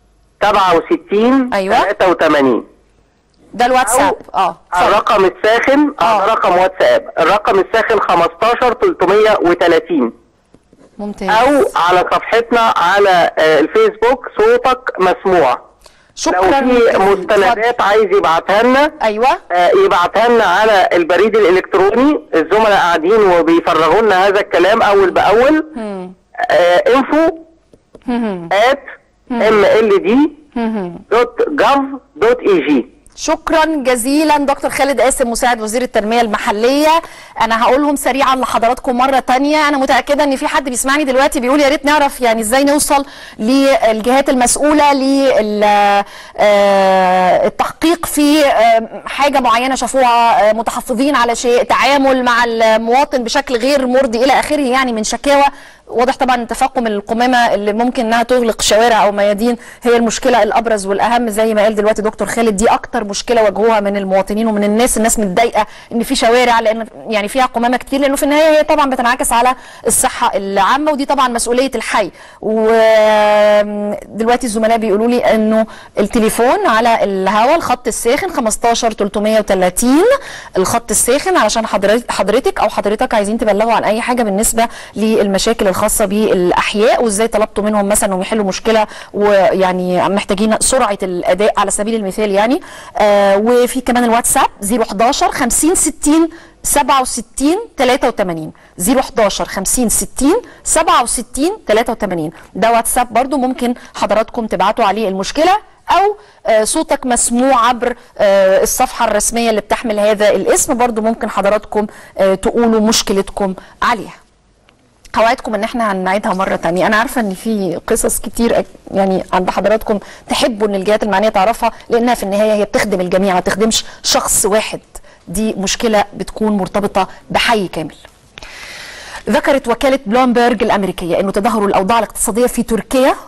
67 أيوة. 83 ده الواتساب اه اتفضل. الرقم الساخن آه. هذا رقم واتساب الرقم الساخن 15 330 ممتاز او على صفحتنا على آه، الفيسبوك صوتك مسموع لو شكرا في جزيلا. مستندات عايز يبعتها لنا ايوه آه، يبعتها لنا على البريد الالكتروني الزملاء قاعدين وبيفرغوا لنا هذا الكلام اول باول انفو ات ام ال دي دوت جاف دوت اي جي شكرا جزيلا دكتور خالد قاسم مساعد وزير التنميه المحليه انا هقولهم سريعا لحضراتكم مره تانية انا متاكده ان في حد بيسمعني دلوقتي بيقول يا ريت نعرف يعني ازاي نوصل للجهات المسؤوله للتحقيق في آه، حاجه معينه شافوها آه، متحفظين على شيء تعامل مع المواطن بشكل غير مرضي الى اخره يعني من شكاوى واضح طبعا ان تفاقم القمامه اللي ممكن انها تغلق شوارع او ميادين هي المشكله الابرز والاهم زي ما قال دلوقتي دكتور خالد دي اكتر مشكله واجهوها من المواطنين ومن الناس الناس متضايقه ان في شوارع لان يعني فيها قمامه كتير لانه في النهايه هي طبعا بتنعكس على الصحه العامه ودي طبعا مسؤوليه الحي ودلوقتي الزملاء بيقولوا لي انه التليفون على الهواء الخط الساخن 15 330 الخط الساخن علشان حضرتك حضرتك او حضرتك عايزين تبلغوا عن اي حاجه بالنسبه للمشاكل الخاصه بالاحياء وازاي طلبتوا منهم مثلا انهم يحلوا مشكله ويعني محتاجين سرعه الاداء على سبيل المثال يعني آه وفي كمان الواتساب 011 50 60 67 83 011 50 60 67 83 ده واتساب برضو ممكن حضراتكم تبعتوا عليه المشكله او آه، صوتك مسموع عبر آه، الصفحه الرسميه اللي بتحمل هذا الاسم برضو ممكن حضراتكم آه، تقولوا مشكلتكم عليها اوعدكم ان احنا هنعيدها مره تانية انا عارفه ان في قصص كتير أك- يعني عند حضراتكم تحبوا ان الجهات المعنيه تعرفها لانها في النهايه هي بتخدم الجميع ما تخدمش شخص واحد دي مشكله بتكون مرتبطه بحي كامل ذكرت وكاله بلومبرج الامريكيه انه تدهور الاوضاع الاقتصاديه في تركيا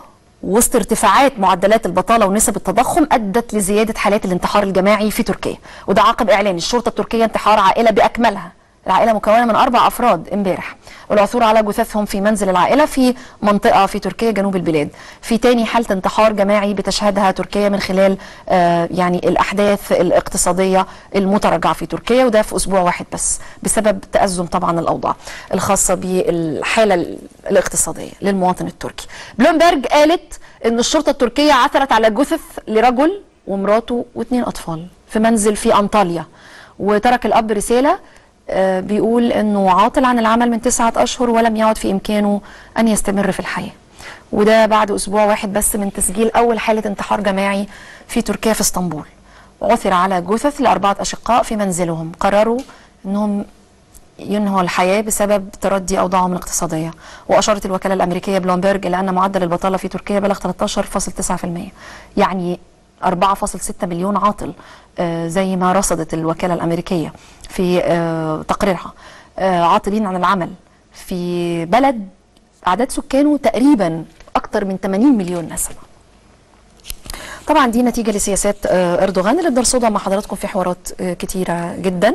وسط ارتفاعات معدلات البطاله ونسب التضخم ادت لزياده حالات الانتحار الجماعي في تركيا وده عقب اعلان الشرطه التركيه انتحار عائله باكملها العائله مكونه من اربع افراد امبارح والعثور على جثثهم في منزل العائله في منطقه في تركيا جنوب البلاد في تاني حاله انتحار جماعي بتشهدها تركيا من خلال آه يعني الاحداث الاقتصاديه المتراجعه في تركيا وده في اسبوع واحد بس بسبب تازم طبعا الاوضاع الخاصه بالحاله الاقتصاديه للمواطن التركي بلومبرج قالت ان الشرطه التركيه عثرت على جثث لرجل ومراته واثنين اطفال في منزل في انطاليا وترك الاب رساله آه بيقول انه عاطل عن العمل من تسعة اشهر ولم يعد في امكانه ان يستمر في الحياه وده بعد اسبوع واحد بس من تسجيل اول حاله انتحار جماعي في تركيا في اسطنبول عثر على جثث لاربعه اشقاء في منزلهم قرروا انهم ينهوا الحياه بسبب تردي اوضاعهم الاقتصاديه واشارت الوكاله الامريكيه بلومبرج الى ان معدل البطاله في تركيا بلغ 13.9% يعني 4.6 مليون عاطل آه زي ما رصدت الوكالة الأمريكية في آه تقريرها آه عاطلين عن العمل في بلد أعداد سكانه تقريبا أكثر من 80 مليون نسمة طبعا دي نتيجة لسياسات أردوغان اللي بنرصدها مع حضراتكم في حوارات كتيرة جدا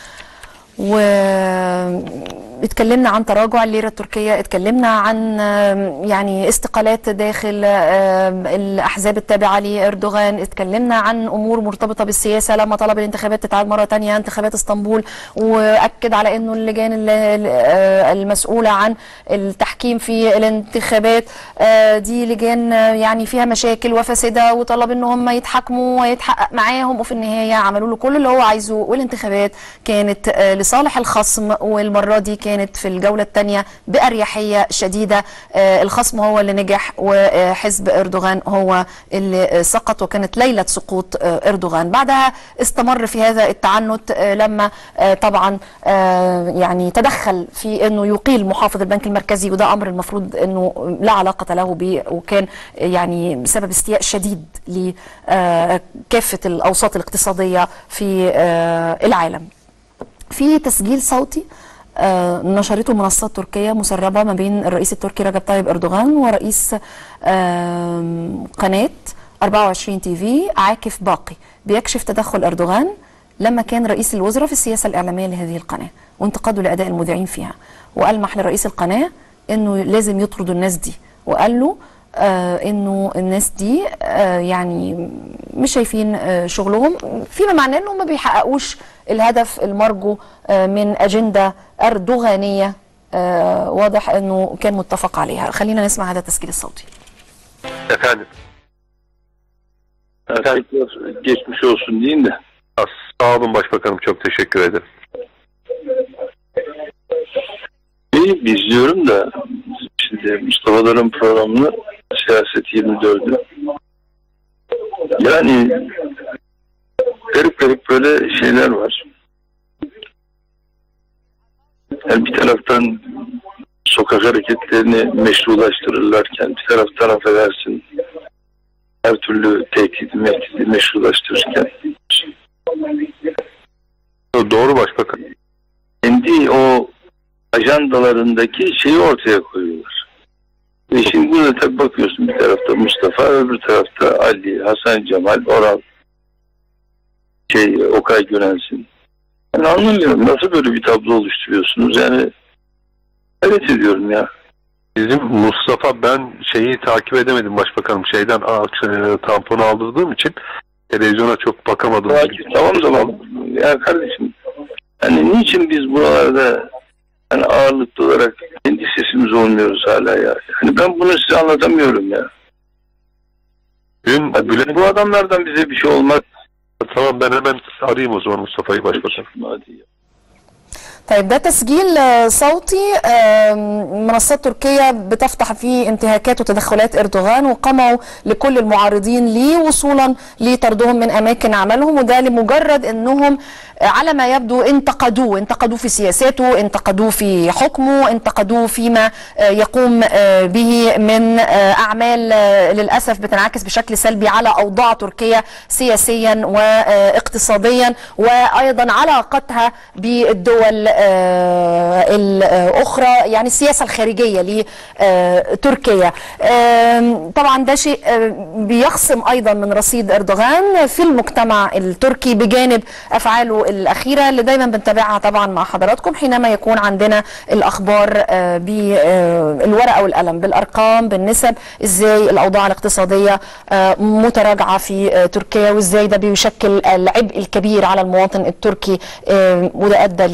و اتكلمنا عن تراجع الليره التركيه اتكلمنا عن يعني استقالات داخل الاحزاب التابعه لاردوغان اتكلمنا عن امور مرتبطه بالسياسه لما طلب الانتخابات تتعاد مره ثانيه انتخابات اسطنبول واكد على انه اللجان المسؤوله عن التحكيم في الانتخابات دي لجان يعني فيها مشاكل وفاسده وطلب ان هم يتحاكموا ويتحقق معاهم وفي النهايه عملوا له كل اللي هو عايزه والانتخابات كانت لصالح الخصم والمره دي كانت في الجوله الثانيه باريحيه شديده الخصم هو اللي نجح وحزب اردوغان هو اللي سقط وكانت ليله سقوط اردوغان بعدها استمر في هذا التعنت لما طبعا يعني تدخل في انه يقيل محافظ البنك المركزي وده امر المفروض انه لا علاقه له به وكان يعني بسبب استياء شديد لكافه الاوساط الاقتصاديه في العالم في تسجيل صوتي آه نشرته منصات تركية مسربة ما بين الرئيس التركي رجب طيب أردوغان ورئيس آه قناة 24 تي في عاكف باقي بيكشف تدخل أردوغان لما كان رئيس الوزراء في السياسة الإعلامية لهذه القناة وانتقاده لأداء المذيعين فيها وألمح لرئيس القناة أنه لازم يطردوا الناس دي وقال له آه انه الناس دي آه يعني مش شايفين آه شغلهم فيما معناه انهم ما بيحققوش الهدف المرجو آه من اجنده اردوغانيه آه واضح انه كان متفق عليها خلينا نسمع هذا التسجيل الصوتي Efendim. Tekrar geçmiş olsun deyin de. Sağ olun başbakanım çok teşekkür ederim. İyi izliyorum da şimdi Mustafa'ların programını Siyaset 24'ü. Yani garip garip böyle şeyler var. Yani bir taraftan sokak hareketlerini meşrulaştırırlarken bir taraftan affedersin her türlü tehdidi mehdidi meşrulaştırırken Doğru başbakan. kendi o ajandalarındaki şeyi ortaya koyuyorlar. Ve şimdi burada tabii bakıyorsun bir tarafta Mustafa, öbür tarafta Ali, Hasan Cemal, Oral, şey, Okay Görensin. Ben anlamıyorum nasıl böyle bir tablo oluşturuyorsunuz yani evet ediyorum ya. Bizim Mustafa ben şeyi takip edemedim başbakanım şeyden ağaç e, tamponu aldırdığım için televizyona çok bakamadım. Tamam tamam. Ya kardeşim yani niçin biz buralarda yani ağırlıklı olarak kendi sesimiz olmuyoruz hala ya. Yani ben bunu size anlatamıyorum ya. Dün Bülent Bu adamlardan bize bir şey olmaz. tamam ben hemen arayayım o zaman Mustafa'yı başbakan. Hadi ya. طيب ده تسجيل آه، صوتي آه، منصات تركية بتفتح فيه انتهاكات وتدخلات اردوغان وقمعوا لكل المعارضين ليه وصولا لطردهم من اماكن عملهم وده لمجرد انهم آه، على ما يبدو انتقدوه انتقدوه في سياساته انتقدوه في حكمه انتقدوه فيما آه، يقوم آه، به من آه، اعمال آه، للاسف بتنعكس بشكل سلبي على اوضاع تركيا سياسيا واقتصاديا وايضا علاقتها بالدول الاخرى يعني السياسه الخارجيه لتركيا طبعا ده شيء بيخصم ايضا من رصيد اردوغان في المجتمع التركي بجانب افعاله الاخيره اللي دايما بنتابعها طبعا مع حضراتكم حينما يكون عندنا الاخبار بالورقه والقلم بالارقام بالنسب ازاي الاوضاع الاقتصاديه متراجعه في تركيا وازاي ده بيشكل العبء الكبير على المواطن التركي وده ادى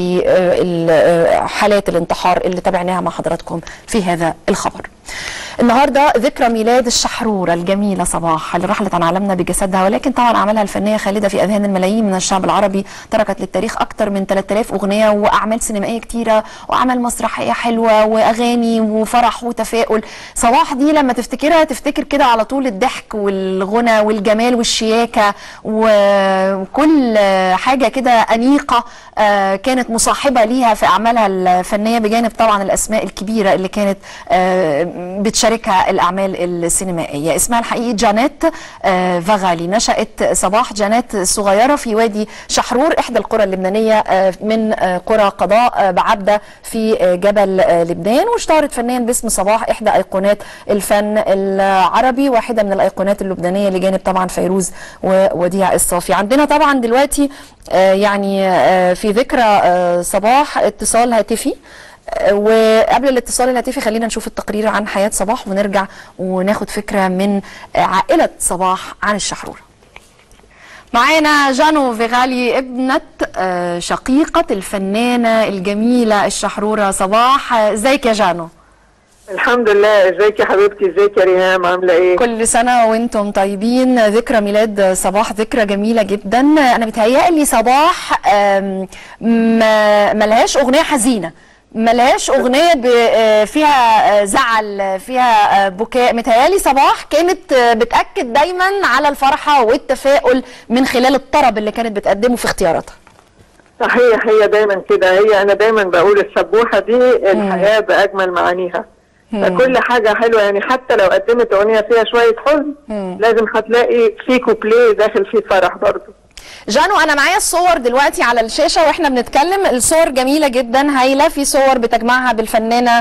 لحالات الانتحار اللي تابعناها مع حضراتكم في هذا الخبر. النهارده ذكرى ميلاد الشحروره الجميله صباح اللي رحلت عن عالمنا بجسدها ولكن طبعا اعمالها الفنيه خالده في اذهان الملايين من الشعب العربي تركت للتاريخ اكثر من 3000 اغنيه واعمال سينمائيه كتيره واعمال مسرحيه حلوه واغاني وفرح وتفاؤل صباح دي لما تفتكرها تفتكر كده على طول الضحك والغنى والجمال والشياكه وكل حاجه كده انيقه كانت مصاحبه ليها في اعمالها الفنيه بجانب طبعا الاسماء الكبيره اللي كانت بتشاركها الاعمال السينمائيه اسمها الحقيقي جانيت فاغالي نشات صباح جانيت صغيره في وادي شحرور احدى القرى اللبنانيه من قرى قضاء بعبده في جبل لبنان واشتهرت فنيا باسم صباح احدى ايقونات الفن العربي واحده من الايقونات اللبنانيه لجانب طبعا فيروز ووديع الصافي عندنا طبعا دلوقتي يعني في ذكرى صباح اتصال هاتفي وقبل الاتصال الهاتفي خلينا نشوف التقرير عن حياة صباح ونرجع وناخد فكرة من عائلة صباح عن الشحرورة معانا جانو فيغالي ابنة شقيقة الفنانة الجميلة الشحرورة صباح ازيك يا جانو الحمد لله ازيك يا حبيبتي ازيك يا ريهام عامله ايه كل سنه وانتم طيبين ذكرى ميلاد صباح ذكرى جميله جدا انا بتهيألي صباح ما ملهاش اغنيه حزينه ملهاش اغنيه فيها زعل فيها بكاء متهيالي صباح كانت بتاكد دايما على الفرحه والتفاؤل من خلال الطرب اللي كانت بتقدمه في اختياراتها صحيح هي دايما كده هي انا دايما بقول السبوحه دي الحياه باجمل معانيها فكل حاجه حلوه يعني حتى لو قدمت اغنيه فيها شويه حزن لازم هتلاقي في كوبليه داخل فيه فرح برضه جانو انا معايا الصور دلوقتي على الشاشه واحنا بنتكلم الصور جميله جدا هايله في صور بتجمعها بالفنانه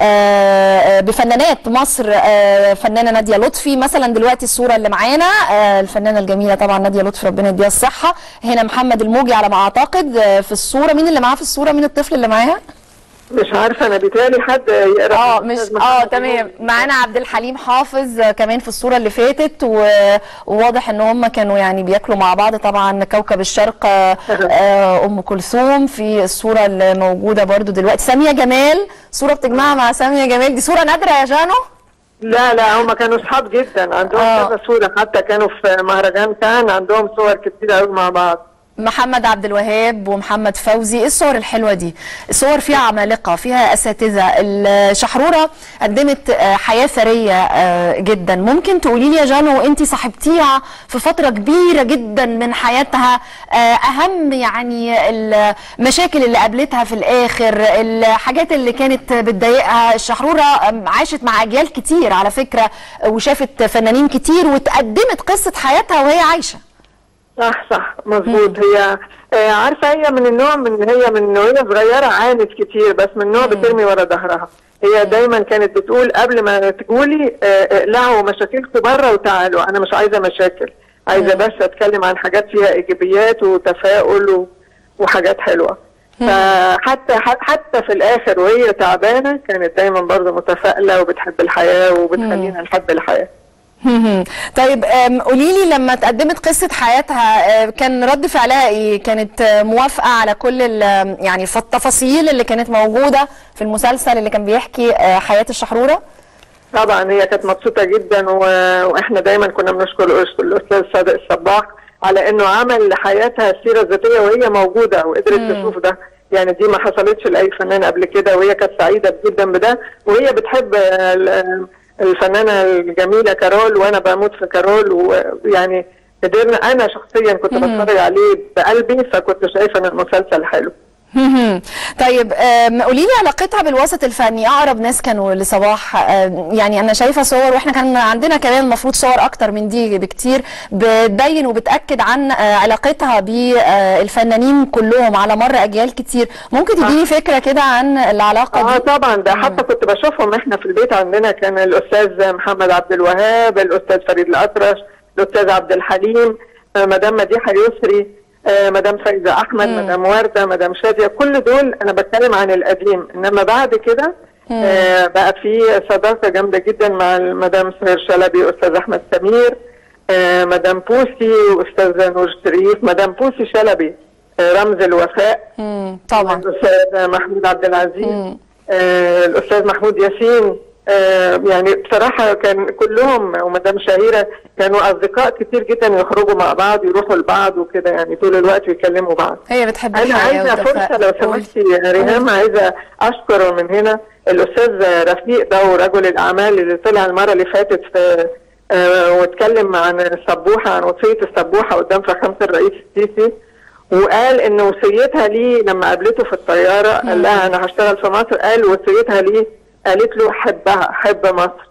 بفنانات مصر فنانه ناديه لطفي مثلا دلوقتي الصوره اللي معانا الفنانه الجميله طبعا ناديه لطفي ربنا يديها الصحه هنا محمد الموجي على ما اعتقد في الصوره مين اللي معاه في الصوره مين الطفل اللي معاها مش عارفه انا بيتهيألي حد يقرا اه مش اه تمام معانا عبد الحليم حافظ كمان في الصوره اللي فاتت وواضح ان هم كانوا يعني بياكلوا مع بعض طبعا كوكب الشرق آه ام كلثوم في الصوره اللي موجوده برده دلوقتي ساميه جمال صوره بتجمعها مع ساميه جمال دي صوره نادره يا جانو لا لا هم كانوا اصحاب جدا عندهم كذا صوره حتى كانوا في مهرجان كان عندهم صور كتير قوي مع بعض محمد عبد الوهاب ومحمد فوزي ايه الصور الحلوه دي صور فيها عمالقه فيها اساتذه الشحروره قدمت حياه ثريه جدا ممكن تقولي لي يا جانو انت صاحبتيها في فتره كبيره جدا من حياتها اهم يعني المشاكل اللي قابلتها في الاخر الحاجات اللي كانت بتضايقها الشحروره عاشت مع اجيال كتير على فكره وشافت فنانين كتير وتقدمت قصه حياتها وهي عايشه صح صح مظبوط هي آه عارفه هي من النوع من هي من وهي صغيره عانت كتير بس من نوع بترمي ورا ظهرها هي دايما كانت بتقول قبل ما تقولي آه لعوا مشاكلكم بره وتعالوا انا مش عايزه مشاكل عايزه بس اتكلم عن حاجات فيها ايجابيات وتفاؤل و... وحاجات حلوه فحتى حتى في الاخر وهي تعبانه كانت دايما برضه متفائله وبتحب الحياه وبتخلينا نحب الحياه طيب قولي لي لما تقدمت قصه حياتها كان رد فعلها ايه؟ كانت موافقه على كل يعني التفاصيل اللي كانت موجوده في المسلسل اللي كان بيحكي حياه الشحروره؟ طبعا هي كانت مبسوطه جدا و... واحنا دايما كنا بنشكر الاستاذ صادق الصباح على انه عمل لحياتها السيره الذاتيه وهي موجوده وقدرت تشوف ده يعني دي ما حصلتش لاي فنان قبل كده وهي كانت سعيده جدا بده وهي بتحب الفنانه الجميله كارول وانا بموت في كارول ويعني قدرنا انا شخصيا كنت بتفرج عليه بقلبي فكنت شايفه ان المسلسل حلو مهم. طيب آم، قولي لي علاقتها بالوسط الفني اقرب ناس كانوا لصباح آم، يعني انا شايفه صور واحنا كان عندنا كمان المفروض صور اكتر من دي بكتير بتبين وبتاكد عن آه، علاقتها بالفنانين كلهم على مر اجيال كتير ممكن تديني فكره كده عن العلاقه اه دي طبعا ده حتى كنت بشوفهم احنا في البيت عندنا كان الاستاذ محمد عبد الوهاب الاستاذ فريد الاطرش الاستاذ عبد الحليم آه، مدام مديحه يسري آه، مدام فايزه احمد مدام ورده مدام شاديه كل دول انا بتكلم عن القديم انما بعد كده آه بقى في صداقه جامده جدا مع مدام سهير شلبي استاذ احمد سمير آه مدام بوسي واستاذ نور شريف مدام بوسي شلبي آه رمز الوفاء مم، طبعا الاستاذ محمود عبد العزيز آه الاستاذ محمود ياسين آه يعني بصراحه كان كلهم ومدام شهيره كانوا اصدقاء كتير جدا يخرجوا مع بعض يروحوا لبعض وكده يعني طول الوقت يكلموا بعض هي بتحب انا الحياه عايزه والدفاء. فرصه لو قولي. سمحتي يا ريهام عايزه اشكر من هنا الاستاذ رفيق ده ورجل الاعمال اللي طلع المره اللي فاتت في آه واتكلم عن السبوحه عن وصيه السبوحه قدام فخامه الرئيس السيسي وقال ان وصيتها ليه لما قابلته في الطياره قال لها انا هشتغل في مصر قال وصيتها ليه قالت له حبها حب مصر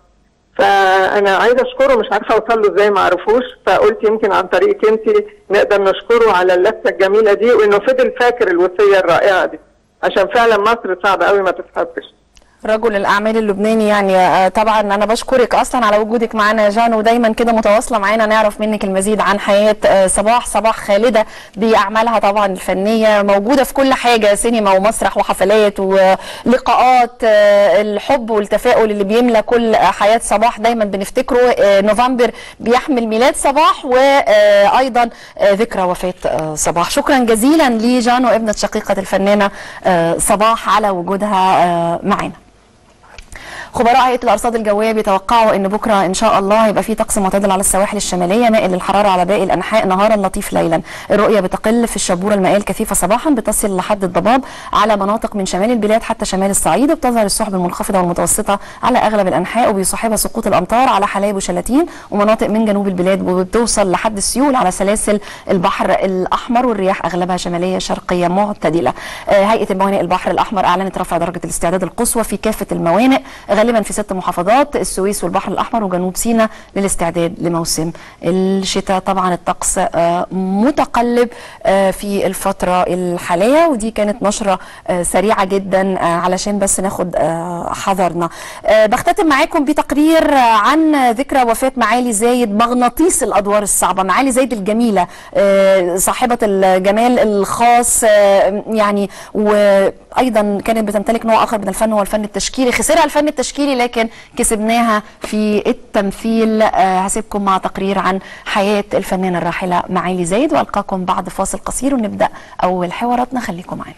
فانا عايزه اشكره مش عارفه اوصل له ازاي ما اعرفوش فقلت يمكن عن طريقك انت نقدر نشكره على اللفه الجميله دي وانه فضل فاكر الوصيه الرائعه دي عشان فعلا مصر صعب قوي ما تتحبش رجل الاعمال اللبناني يعني آه، طبعا انا بشكرك اصلا على وجودك معانا يا جان ودايما كده متواصله معانا نعرف منك المزيد عن حياه آه، صباح صباح خالده باعمالها طبعا الفنيه موجوده في كل حاجه سينما ومسرح وحفلات ولقاءات آه، الحب والتفاؤل اللي بيملى كل آه، حياه صباح دايما بنفتكره آه، نوفمبر بيحمل ميلاد صباح وايضا ذكرى وفاه آه، صباح شكرا جزيلا لجان وابنه شقيقه الفنانه آه، صباح على وجودها آه، معنا خبراء هيئه الارصاد الجويه بيتوقعوا ان بكره ان شاء الله هيبقى في طقس معتدل على السواحل الشماليه مائل للحراره على باقي الانحاء نهارا لطيف ليلا الرؤيه بتقل في الشبوره المائيه الكثيفه صباحا بتصل لحد الضباب على مناطق من شمال البلاد حتى شمال الصعيد وبتظهر السحب المنخفضه والمتوسطه على اغلب الانحاء وبيصاحبها سقوط الامطار على حلايب وشلاتين ومناطق من جنوب البلاد وبتوصل لحد السيول على سلاسل البحر الاحمر والرياح اغلبها شماليه شرقيه معتدله آه، هيئه الموانئ البحر الاحمر اعلنت رفع درجه الاستعداد القصوى في كافه الموانئ غالبا في ست محافظات السويس والبحر الاحمر وجنوب سيناء للاستعداد لموسم الشتاء طبعا الطقس آه، متقلب آه، في الفتره الحاليه ودي كانت نشره آه، سريعه جدا آه، علشان بس ناخد آه، حذرنا آه، بختتم معاكم بتقرير آه، عن ذكرى وفاه معالي زايد مغناطيس الادوار الصعبه معالي زايد الجميله آه، صاحبه الجمال الخاص آه، يعني وايضا كانت بتمتلك نوع اخر من الفن هو الفن التشكيلي خسرها الفن التشكيلي لكن كسبناها في التمثيل آه، هسيبكم مع تقرير عن حياه الفنانه الراحله معالي زايد والقاكم بعد فاصل قصير ونبدا اول حواراتنا خليكم معنا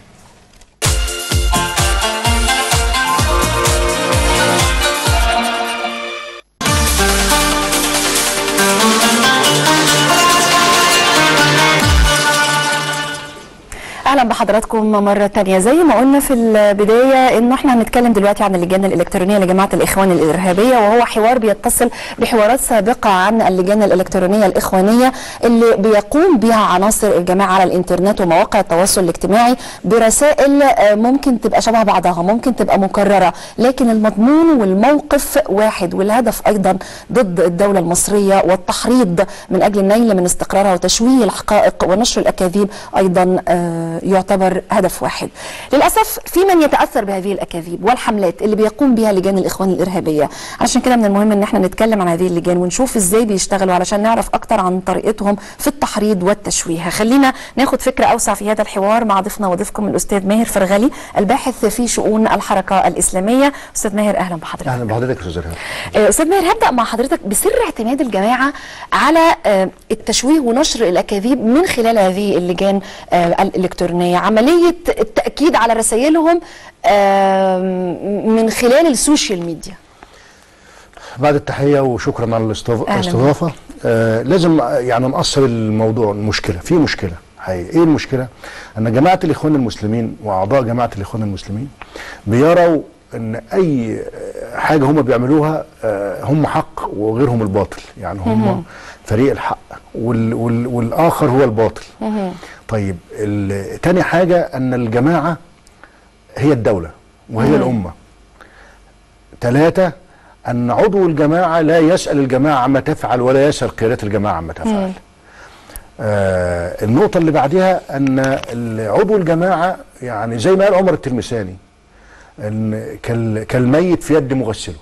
اهلا بحضراتكم مره تانية زي ما قلنا في البدايه انه احنا هنتكلم دلوقتي عن اللجان الالكترونيه لجماعه الاخوان الارهابيه وهو حوار بيتصل بحوارات سابقه عن اللجان الالكترونيه الاخوانيه اللي بيقوم بها عناصر الجماعه على الانترنت ومواقع التواصل الاجتماعي برسائل آه، ممكن تبقى شبه بعضها ممكن تبقى مكرره لكن المضمون والموقف واحد والهدف ايضا ضد الدوله المصريه والتحريض من اجل النيل من استقرارها وتشويه الحقائق ونشر الاكاذيب ايضا آه، يعتبر هدف واحد للاسف في من يتاثر بهذه الاكاذيب والحملات اللي بيقوم بها لجان الاخوان الارهابيه عشان كده من المهم ان احنا نتكلم عن هذه اللجان ونشوف ازاي بيشتغلوا علشان نعرف اكتر عن طريقتهم في التحريض والتشويه خلينا ناخد فكره اوسع في هذا الحوار مع ضيفنا وضيفكم الاستاذ ماهر فرغلي الباحث في شؤون الحركه الاسلاميه استاذ ماهر اهلا بحضرتك اهلا بحضرتك يا استاذ رهاب آه، استاذ ماهر هبدا مع حضرتك بسر اعتماد الجماعه على آه، التشويه ونشر الاكاذيب من خلال هذه اللجان آه، الالكترونيه عمليه التاكيد على رسائلهم آه، من خلال السوشيال ميديا بعد التحيه وشكرا على الاستضاف- أهلاً الاستضافه آه لازم آه، يعني نقصر الموضوع المشكله في مشكله حقيقي ايه المشكله ان جماعه الاخوان المسلمين واعضاء جماعه الاخوان المسلمين بيروا ان اي حاجه هم بيعملوها آه، هم حق وغيرهم الباطل يعني هم فريق الحق وال وال والاخر هو الباطل طيب ال- تاني حاجه ان الجماعه هي الدوله وهي الامه ثلاثه ان عضو الجماعه لا يسال الجماعه عما تفعل ولا يسال قيادات الجماعه عما تفعل آه النقطة اللي بعدها أن ال- عضو الجماعة يعني زي ما قال عمر التلمساني أن كال- كالميت في يد مغسله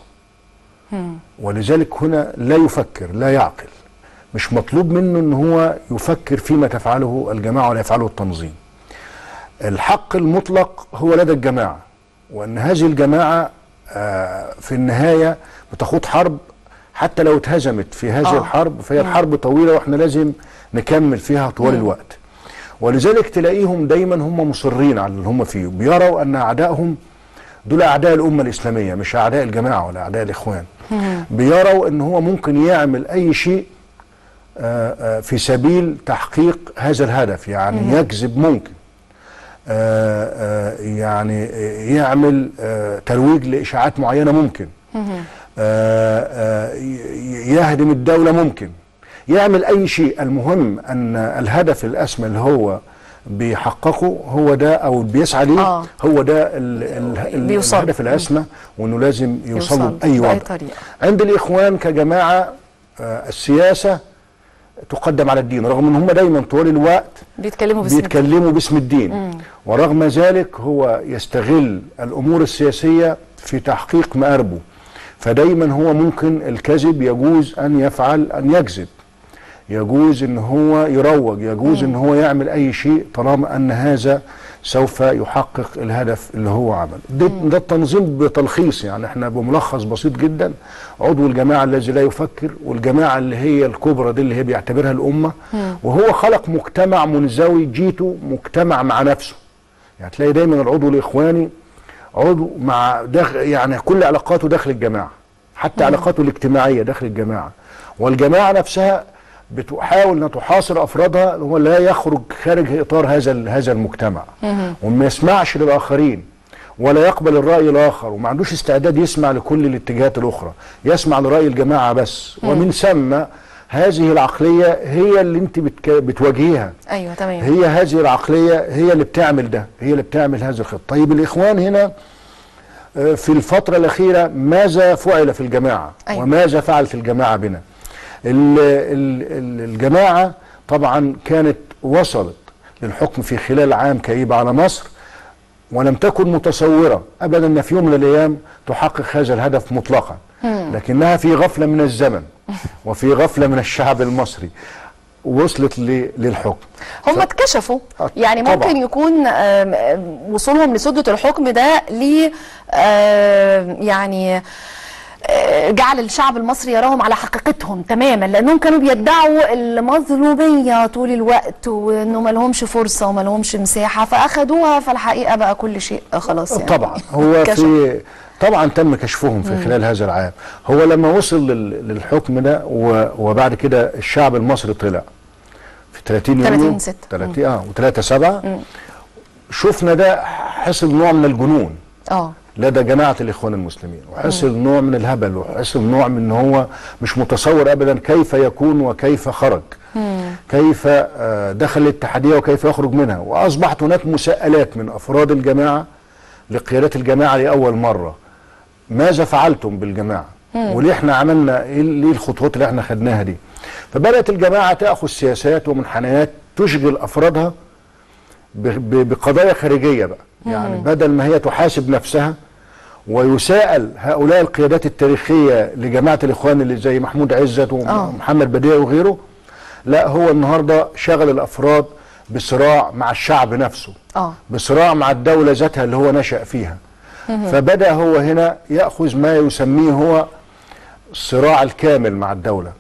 ولذلك هنا لا يفكر لا يعقل مش مطلوب منه أن هو يفكر فيما تفعله الجماعة ولا يفعله التنظيم الحق المطلق هو لدى الجماعة وأن هذه الجماعة آه في النهاية بتخوض حرب حتى لو اتهزمت في هذه آه. الحرب فهي الحرب طويلة واحنا لازم نكمل فيها طوال الوقت ولذلك تلاقيهم دايما هم مصرين على اللي هم فيه بيروا ان اعدائهم دول اعداء الامه الاسلاميه مش اعداء الجماعه ولا اعداء الاخوان بيروا ان هو ممكن يعمل اي شيء آه، آه، في سبيل تحقيق هذا الهدف يعني يكذب ممكن آه، آه، يعني يعمل آه، ترويج لاشاعات معينه ممكن آه، آه، ي- يهدم الدوله ممكن يعمل اي شيء المهم ان الهدف الاسمى اللي هو بيحققه هو ده او بيسعى ليه آه. هو ده ال ال ال بيوصل. الهدف الاسمى وانه لازم يوصل له يوصل باي بأي وضع طريقة. عند الاخوان كجماعه آه، السياسه تقدم على الدين رغم ان هم دايما طول الوقت بيتكلموا باسم بيتكلموا باسم الدين ورغم ذلك هو يستغل الامور السياسيه في تحقيق مآربه فدايما هو ممكن الكذب يجوز ان يفعل ان يكذب يجوز ان هو يروج يجوز ان هو يعمل اي شيء طالما ان هذا سوف يحقق الهدف اللي هو عمله ده, ده التنظيم بتلخيص يعني احنا بملخص بسيط جدا عضو الجماعه الذي لا يفكر والجماعه اللي هي الكبرى دي اللي هي بيعتبرها الامه وهو خلق مجتمع منزوي جيته مجتمع مع نفسه يعني تلاقي دايما العضو الاخواني عضو مع داخل يعني كل علاقاته داخل الجماعه حتى علاقاته الاجتماعيه داخل الجماعه والجماعه نفسها بتحاول ان تحاصر افرادها هو لا يخرج خارج اطار هذا ال- هذا المجتمع وما يسمعش للاخرين ولا يقبل الراي الاخر وما عندوش استعداد يسمع لكل الاتجاهات الاخرى يسمع لراي الجماعه بس ومن ثم هذه العقليه هي اللي انت بتك... بتواجهيها ايوه تمام هي هذه العقلية هي اللي بتعمل ده هي اللي بتعمل هذه الخطة طيب الإخوان هنا آه، في الفترة الأخيرة ماذا فعل في الجماعة أيوة. وماذا فعلت الجماعة بنا ال- ال- ال- الجماعة طبعا كانت وصلت للحكم في خلال عام كئيب على مصر ولم تكن متصورة أبدا أن في يوم من الأيام تحقق هذا الهدف مطلقا لكنها في غفلة من الزمن وفي غفلة من الشعب المصري وصلت ل- للحكم هم اتكشفوا آه، يعني طبعاً. ممكن يكون آم، آم، وصولهم لسدة الحكم ده ل آم، يعني آه، جعل الشعب المصري يراهم على حقيقتهم تماما لانهم كانوا بيدعوا المظلوميه طول الوقت وانه ما لهمش فرصه وما لهمش مساحه فاخدوها فالحقيقه بقى كل شيء خلاص يعني طبعا هو اتكشف. في طبعا تم كشفهم في خلال هذا العام هو لما وصل لل- للحكم ده و- وبعد كده الشعب المصري طلع في 30 يونيو 30 ستة. 30 اه و3 7 شفنا ده حصل نوع من الجنون اه لدى جماعة الإخوان المسلمين وحصل نوع من الهبل وحصل نوع من أن هو مش متصور أبدا كيف يكون وكيف خرج كيف آه، دخل الاتحادية وكيف يخرج منها وأصبحت هناك مساءلات من أفراد الجماعة لقيادات الجماعة لأول مرة ماذا فعلتم بالجماعة وليه احنا عملنا ايه ليه الخطوات اللي احنا خدناها دي فبدأت الجماعة تأخذ سياسات ومنحنيات تشغل أفرادها ب- ب- بقضايا خارجية بقى يعني بدل ما هي تحاسب نفسها ويساءل هؤلاء القيادات التاريخية لجماعة الإخوان اللي زي محمود عزت ومحمد بديع وغيره لا هو النهاردة شغل الأفراد بصراع مع الشعب نفسه اه بصراع مع الدولة ذاتها اللي هو نشأ فيها فبدأ هو هنا يأخذ ما يسميه هو الصراع الكامل مع الدولة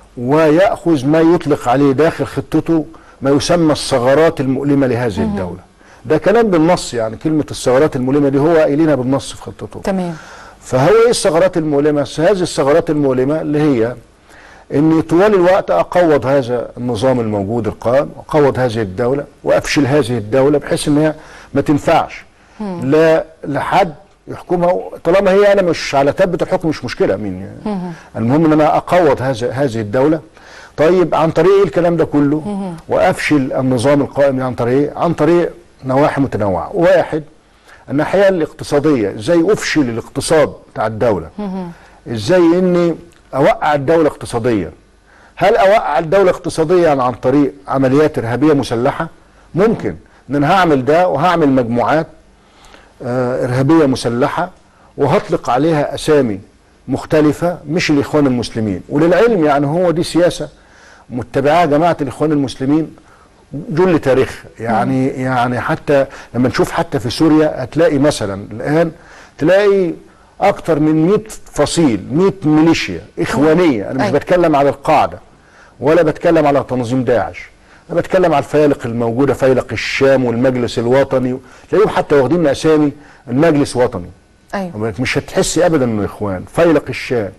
ويأخذ ما يطلق عليه داخل خطته ما يسمى الثغرات المؤلمة لهذه الدولة ده كلام بالنص يعني كلمة الثغرات المؤلمة دي هو قايلينها بالنص في خطته تمام فهو ايه الثغرات المؤلمة؟ هذه الثغرات المؤلمة اللي هي اني طوال الوقت اقوض هذا النظام الموجود القائم واقوض هذه الدولة وافشل هذه الدولة بحيث ان هي ما تنفعش لا لحد يحكمها طالما هي انا مش على تبة الحكم مش مشكله مين يعني. المهم ان انا اقوض هذا هذه الدوله طيب عن طريق ايه الكلام ده كله وافشل النظام القائم عن طريق إيه؟ عن طريق نواحي متنوعه واحد الناحيه الاقتصاديه ازاي افشل الاقتصاد بتاع الدوله ازاي اني اوقع الدوله اقتصاديا هل اوقع الدوله اقتصاديا عن طريق عمليات ارهابيه مسلحه ممكن ان انا هعمل ده وهعمل مجموعات آه، ارهابيه مسلحه وهطلق عليها اسامي مختلفه مش الاخوان المسلمين وللعلم يعني هو دي سياسه متبعاها جماعه الاخوان المسلمين جل تاريخ يعني يعني حتى لما نشوف حتى في سوريا هتلاقي مثلا الان تلاقي اكتر من 100 فصيل 100 ميليشيا اخوانيه انا مش أيوة. بتكلم على القاعده ولا بتكلم على تنظيم داعش انا بتكلم على الفيالق الموجوده فيلق الشام والمجلس الوطني تلاقيهم حتى واخدين اسامي المجلس وطني ايوه مش هتحسي ابدا انه اخوان فيلق الشام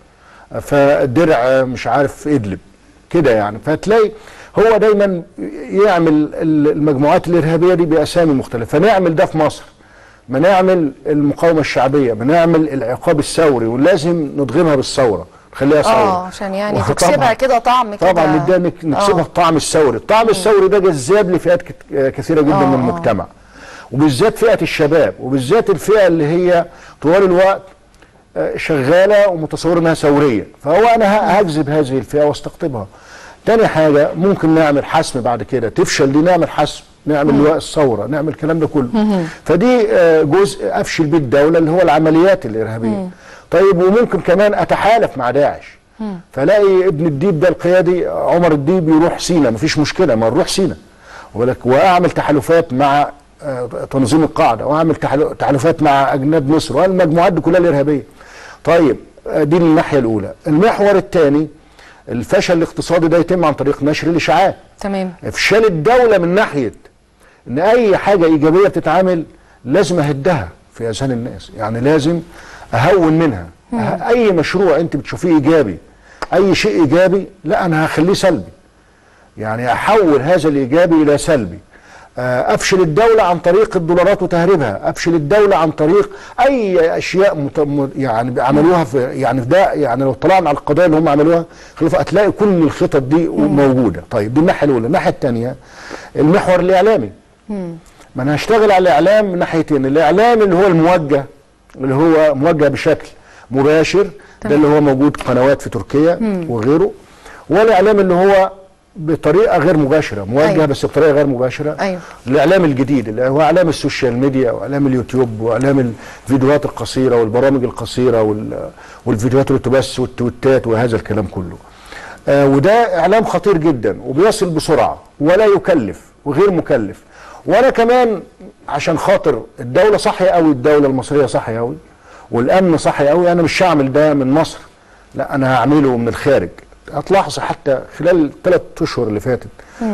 فدرع مش عارف ادلب كده يعني فهتلاقي هو دايما يعمل ال- المجموعات الارهابيه دي باسامي مختلفه فنعمل ده في مصر ما نعمل المقاومه الشعبيه ما نعمل العقاب الثوري ولازم ندغمها بالثوره نخليها ثوره اه عشان يعني وطبعاً- تكسبها كده طعم كده طبعا نديها نك- نكسبها آه. الطعم الثوري الطعم الثوري ده جذاب لفئات كت- كثيره جدا آه، من آه. المجتمع وبالذات فئه الشباب وبالذات الفئه اللي هي طوال الوقت آه، شغاله ومتصوره انها ثوريه فهو انا ه- هجذب هذه الفئه واستقطبها تاني حاجه ممكن نعمل حسم بعد كده تفشل دي نعمل حسم نعمل لواء الثوره نعمل الكلام ده كله فدي آه، جزء افشل بيه الدوله اللي هو العمليات الارهابيه طيب وممكن كمان اتحالف مع داعش فلاقي ابن الديب ده القيادي عمر الديب يروح سينا مفيش مشكله ما نروح سينا ولك واعمل تحالفات مع آه، تنظيم القاعده واعمل تحالو- تحالفات مع اجناد مصر والمجموعات دي كلها الارهابيه طيب آه، دي الناحيه الاولى المحور الثاني الفشل الاقتصادي ده يتم عن طريق نشر الاشاعات تمام افشال الدوله من ناحيه ان اي حاجه ايجابيه بتتعمل لازم اهدها في اذهان الناس يعني لازم اهون منها أه- اي مشروع انت بتشوفيه ايجابي اي شيء ايجابي لا انا هخليه سلبي يعني احول هذا الايجابي الى سلبي آه، افشل الدوله عن طريق الدولارات وتهريبها افشل الدوله عن طريق اي اشياء مت... م- يعني عملوها في يعني في ده يعني لو طلعنا على القضايا اللي هم عملوها خلاص هتلاقي كل الخطط دي موجوده طيب دي الناحيه الاولى الناحيه الثانيه المحور الاعلامي ما انا هشتغل على الاعلام من ناحيتين الاعلام اللي هو الموجه اللي هو موجه بشكل مباشر ده اللي هو موجود قنوات في تركيا وغيره والاعلام اللي هو بطريقه غير مباشره موجه أيوة. أيوة. بس بطريقه غير مباشره أيوة. الاعلام الجديد اللي هو اعلام السوشيال ميديا واعلام اليوتيوب واعلام الفيديوهات القصيره والبرامج القصيره وال- والفيديوهات اللي تبث والتويتات وهذا الكلام كله آه وده اعلام خطير جدا وبيصل بسرعه ولا يكلف وغير مكلف وانا كمان عشان خاطر الدوله صحي قوي الدوله المصريه صحي قوي والامن صحي قوي انا مش هعمل ده من مصر لا انا هعمله من الخارج هتلاحظ حتى خلال الثلاث اشهر اللي فاتت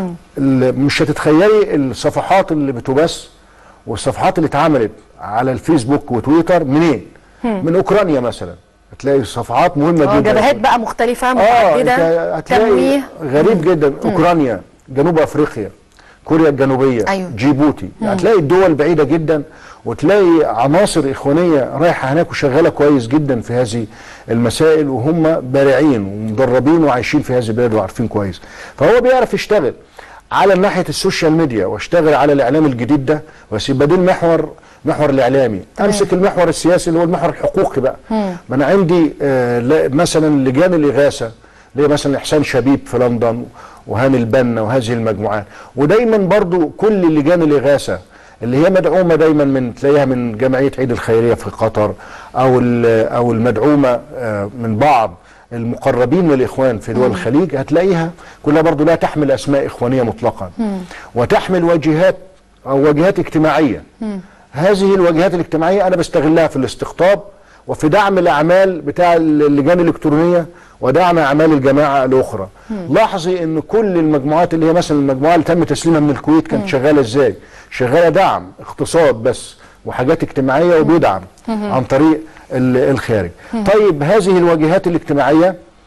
ال- مش هتتخيلي الصفحات اللي بتبث والصفحات اللي اتعملت على الفيسبوك وتويتر منين؟ من اوكرانيا مثلا هتلاقي صفحات مهمه اه جدا جبهات بقى مختلفة اه انت متعددة هتلاقي تمويه غريب جدا اوكرانيا جنوب افريقيا كوريا الجنوبيه أيوة. جيبوتي هتلاقي الدول بعيده جدا وتلاقي عناصر اخوانيه رايحه هناك وشغاله كويس جدا في هذه المسائل وهم بارعين ومدربين وعايشين في هذه البلاد وعارفين كويس فهو بيعرف يشتغل على ناحيه السوشيال ميديا واشتغل على الاعلام الجديد ده بس يبقى ده المحور محور الاعلامي امسك المحور السياسي اللي هو المحور الحقوقي بقى ما انا عندي آه لا- مثلا لجان الاغاثه اللي هي مثلا احسان شبيب في لندن وهاني البنا وهذه المجموعات ودايما برضو كل لجان الاغاثه اللي هي مدعومه دايما من تلاقيها من جمعيه عيد الخيريه في قطر او ال- او المدعومه آه، من بعض المقربين من الاخوان في دول الخليج هتلاقيها كلها برضو لا تحمل اسماء اخوانيه مطلقا وتحمل واجهات او واجهات اجتماعيه هذه الواجهات الاجتماعيه انا بستغلها في الاستقطاب وفي دعم الاعمال بتاع اللجان الالكترونيه ودعم اعمال الجماعه الاخرى لاحظي ان كل المجموعات اللي هي مثلا المجموعه اللي تم تسليمها من الكويت كانت شغاله ازاي شغاله دعم اقتصاد بس وحاجات اجتماعيه وبيدعم عن طريق ال- الخارج طيب هذه الواجهات الاجتماعيه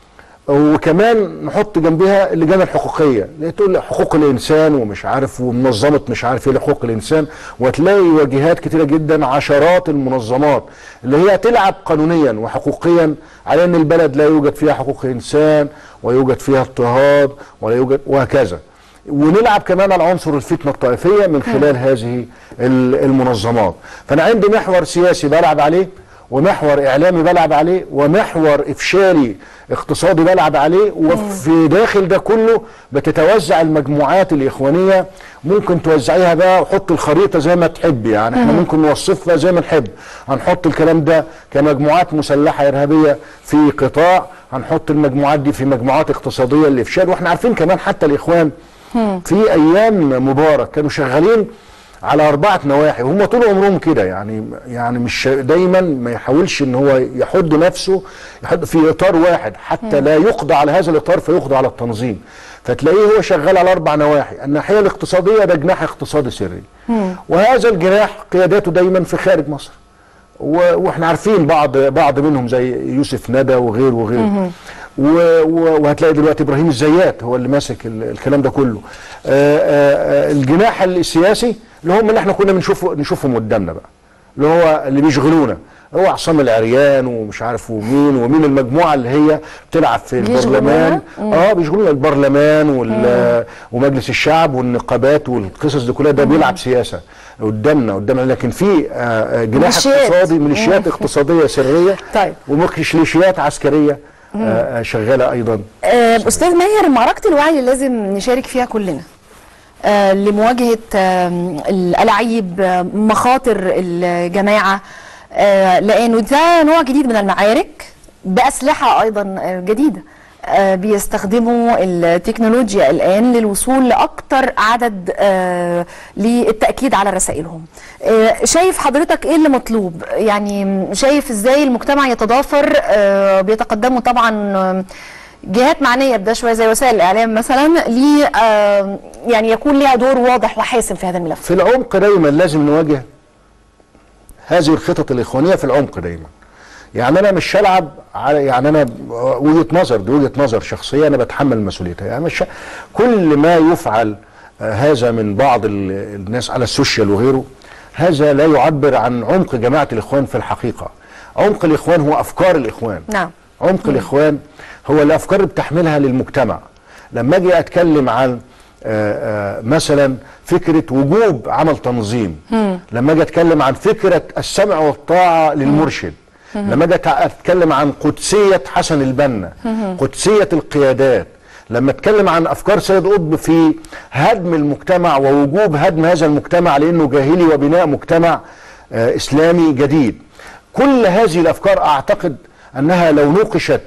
وكمان نحط جنبها اللجان الحقوقيه اللي تقول حقوق الانسان ومش عارف ومنظمه مش عارف ايه لحقوق الانسان وتلاقي واجهات كتيره جدا عشرات المنظمات اللي هي تلعب قانونيا وحقوقيا على ان البلد لا يوجد فيها حقوق انسان ويوجد فيها اضطهاد ولا يوجد وهكذا ونلعب كمان على عنصر الفتنه الطائفيه من خلال هذه ال- المنظمات فانا عندي محور سياسي بلعب عليه ومحور اعلامي بلعب عليه ومحور افشالي اقتصادي بلعب عليه وفي داخل ده كله بتتوزع المجموعات الاخوانيه ممكن توزعيها بقى وحط الخريطه زي ما تحب يعني احنا ممكن نوصفها زي ما نحب هنحط الكلام ده كمجموعات مسلحه ارهابيه في قطاع هنحط المجموعات دي في مجموعات اقتصاديه للافشال واحنا عارفين كمان حتى الاخوان في ايام مبارك كانوا شغالين على أربعة نواحي وهم طول عمرهم كده يعني يعني مش دايما ما يحاولش ان هو يحد نفسه يحد في اطار واحد حتى لا يقضى على هذا الاطار فيقضى على التنظيم فتلاقيه هو شغال على اربع نواحي الناحيه الاقتصاديه ده جناح اقتصادي سري وهذا الجناح قياداته دايما في خارج مصر و- واحنا عارفين بعض بعض منهم زي يوسف ندى وغيره وغيره و- و- وهتلاقي دلوقتي ابراهيم الزيات هو اللي ماسك ال- الكلام ده كله آه، آه، آه، الجناح السياسي اللي هم اللي احنا كنا بنشوفه نشوفهم قدامنا بقى اللي هو اللي بيشغلونا هو عصام العريان ومش عارف ومين ومين المجموعه اللي هي بتلعب في بيشغلونا؟ البرلمان اه بيشغلونا البرلمان وال ومجلس الشعب والنقابات والقصص دي كلها ده بيلعب سياسه قدامنا قدامنا لكن في آه، آه، جناح ميليشيات. اقتصادي ميليشيات اقتصاديه سريه طيب. وميليشيات عسكريه آه، آه، شغاله ايضا آه، استاذ ماهر معركه الوعي اللي لازم نشارك فيها كلنا آه، لمواجهه آم، الألاعيب آه، مخاطر الجماعه آه، لانه ده نوع جديد من المعارك باسلحه ايضا آه، جديده آه، بيستخدموا التكنولوجيا الان للوصول لاكثر عدد آه، للتاكيد على رسائلهم آه، شايف حضرتك ايه اللي مطلوب يعني شايف ازاي المجتمع يتضافر آه، بيتقدموا طبعا آه، جهات معنيه بده شويه زي وسائل الاعلام مثلا لي آه، يعني يكون لها دور واضح وحاسم في هذا الملف في العمق دايما لازم نواجه هذه الخطط الاخوانيه في العمق دايما يعني انا مش هلعب على يعني انا وجهه نظر دي وجهه نظر شخصيه انا بتحمل مسؤوليتها يعني مش كل ما يفعل آه، هذا من بعض ال- الناس على السوشيال وغيره هذا لا يعبر عن عمق جماعه الاخوان في الحقيقه عمق الاخوان هو افكار الاخوان نعم عمق الاخوان هو الافكار اللي بتحملها للمجتمع لما اجي اتكلم عن آه، آه، مثلا فكره وجوب عمل تنظيم لما اجي اتكلم عن فكره السمع والطاعه للمرشد لما اجي أتع- اتكلم عن قدسيه حسن البنا قدسيه القيادات لما اتكلم عن افكار سيد قطب في هدم المجتمع ووجوب هدم هذا المجتمع لانه جاهلي وبناء مجتمع آه، اسلامي جديد كل هذه الافكار اعتقد انها لو نوقشت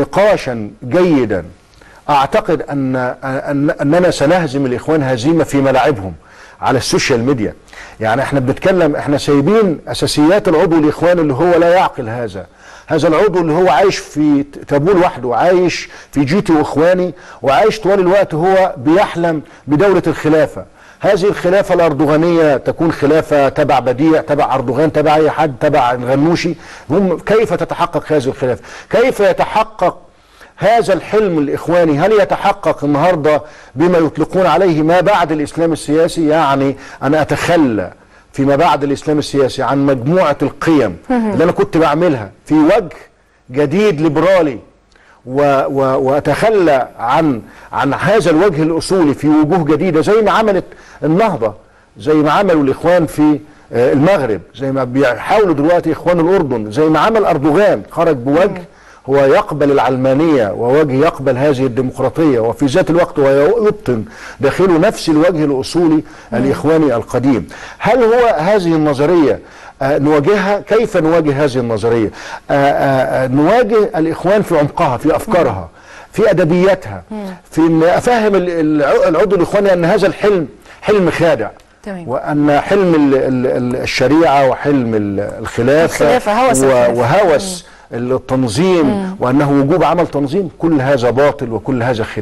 نقاشا جيدا اعتقد ان ان اننا سنهزم الاخوان هزيمه في ملاعبهم على السوشيال ميديا يعني احنا بنتكلم احنا سايبين اساسيات العضو الاخوان اللي هو لا يعقل هذا هذا العضو اللي هو عايش في تابول وحده عايش في جيتي واخواني وعايش طوال الوقت هو بيحلم بدوله الخلافه هذه الخلافة الأردوغانية تكون خلافة تبع بديع تبع أردوغان تبع أي حد تبع الغنوشي هم كيف تتحقق هذه الخلافة كيف يتحقق هذا الحلم الإخواني هل يتحقق النهاردة بما يطلقون عليه ما بعد الإسلام السياسي يعني أنا أتخلى فيما بعد الإسلام السياسي عن مجموعة القيم اللي أنا كنت بعملها في وجه جديد ليبرالي و و واتخلى عن عن هذا الوجه الاصولي في وجوه جديده زي ما عملت النهضه زي ما عملوا الاخوان في آه، المغرب زي ما بيحاولوا دلوقتي اخوان الاردن زي ما عمل اردوغان خرج بوجه هو يقبل العلمانيه ووجه يقبل هذه الديمقراطيه وفي ذات الوقت هو يبطن داخله نفس الوجه الاصولي الاخواني القديم هل هو هذه النظريه آه، نواجهها كيف نواجه هذه النظريه آه، آه، آه، نواجه الاخوان في عمقها في افكارها في ادبياتها في ان افهم ال- الع- العضو الاخواني ان هذا الحلم حلم خادع تمام. وان حلم ال- ال- ال- الشريعه وحلم ال- الخلافه الخلافة، هوس و- الخلافة. وهوس التنظيم وانه وجوب عمل تنظيم كل هذا باطل وكل هذا خداع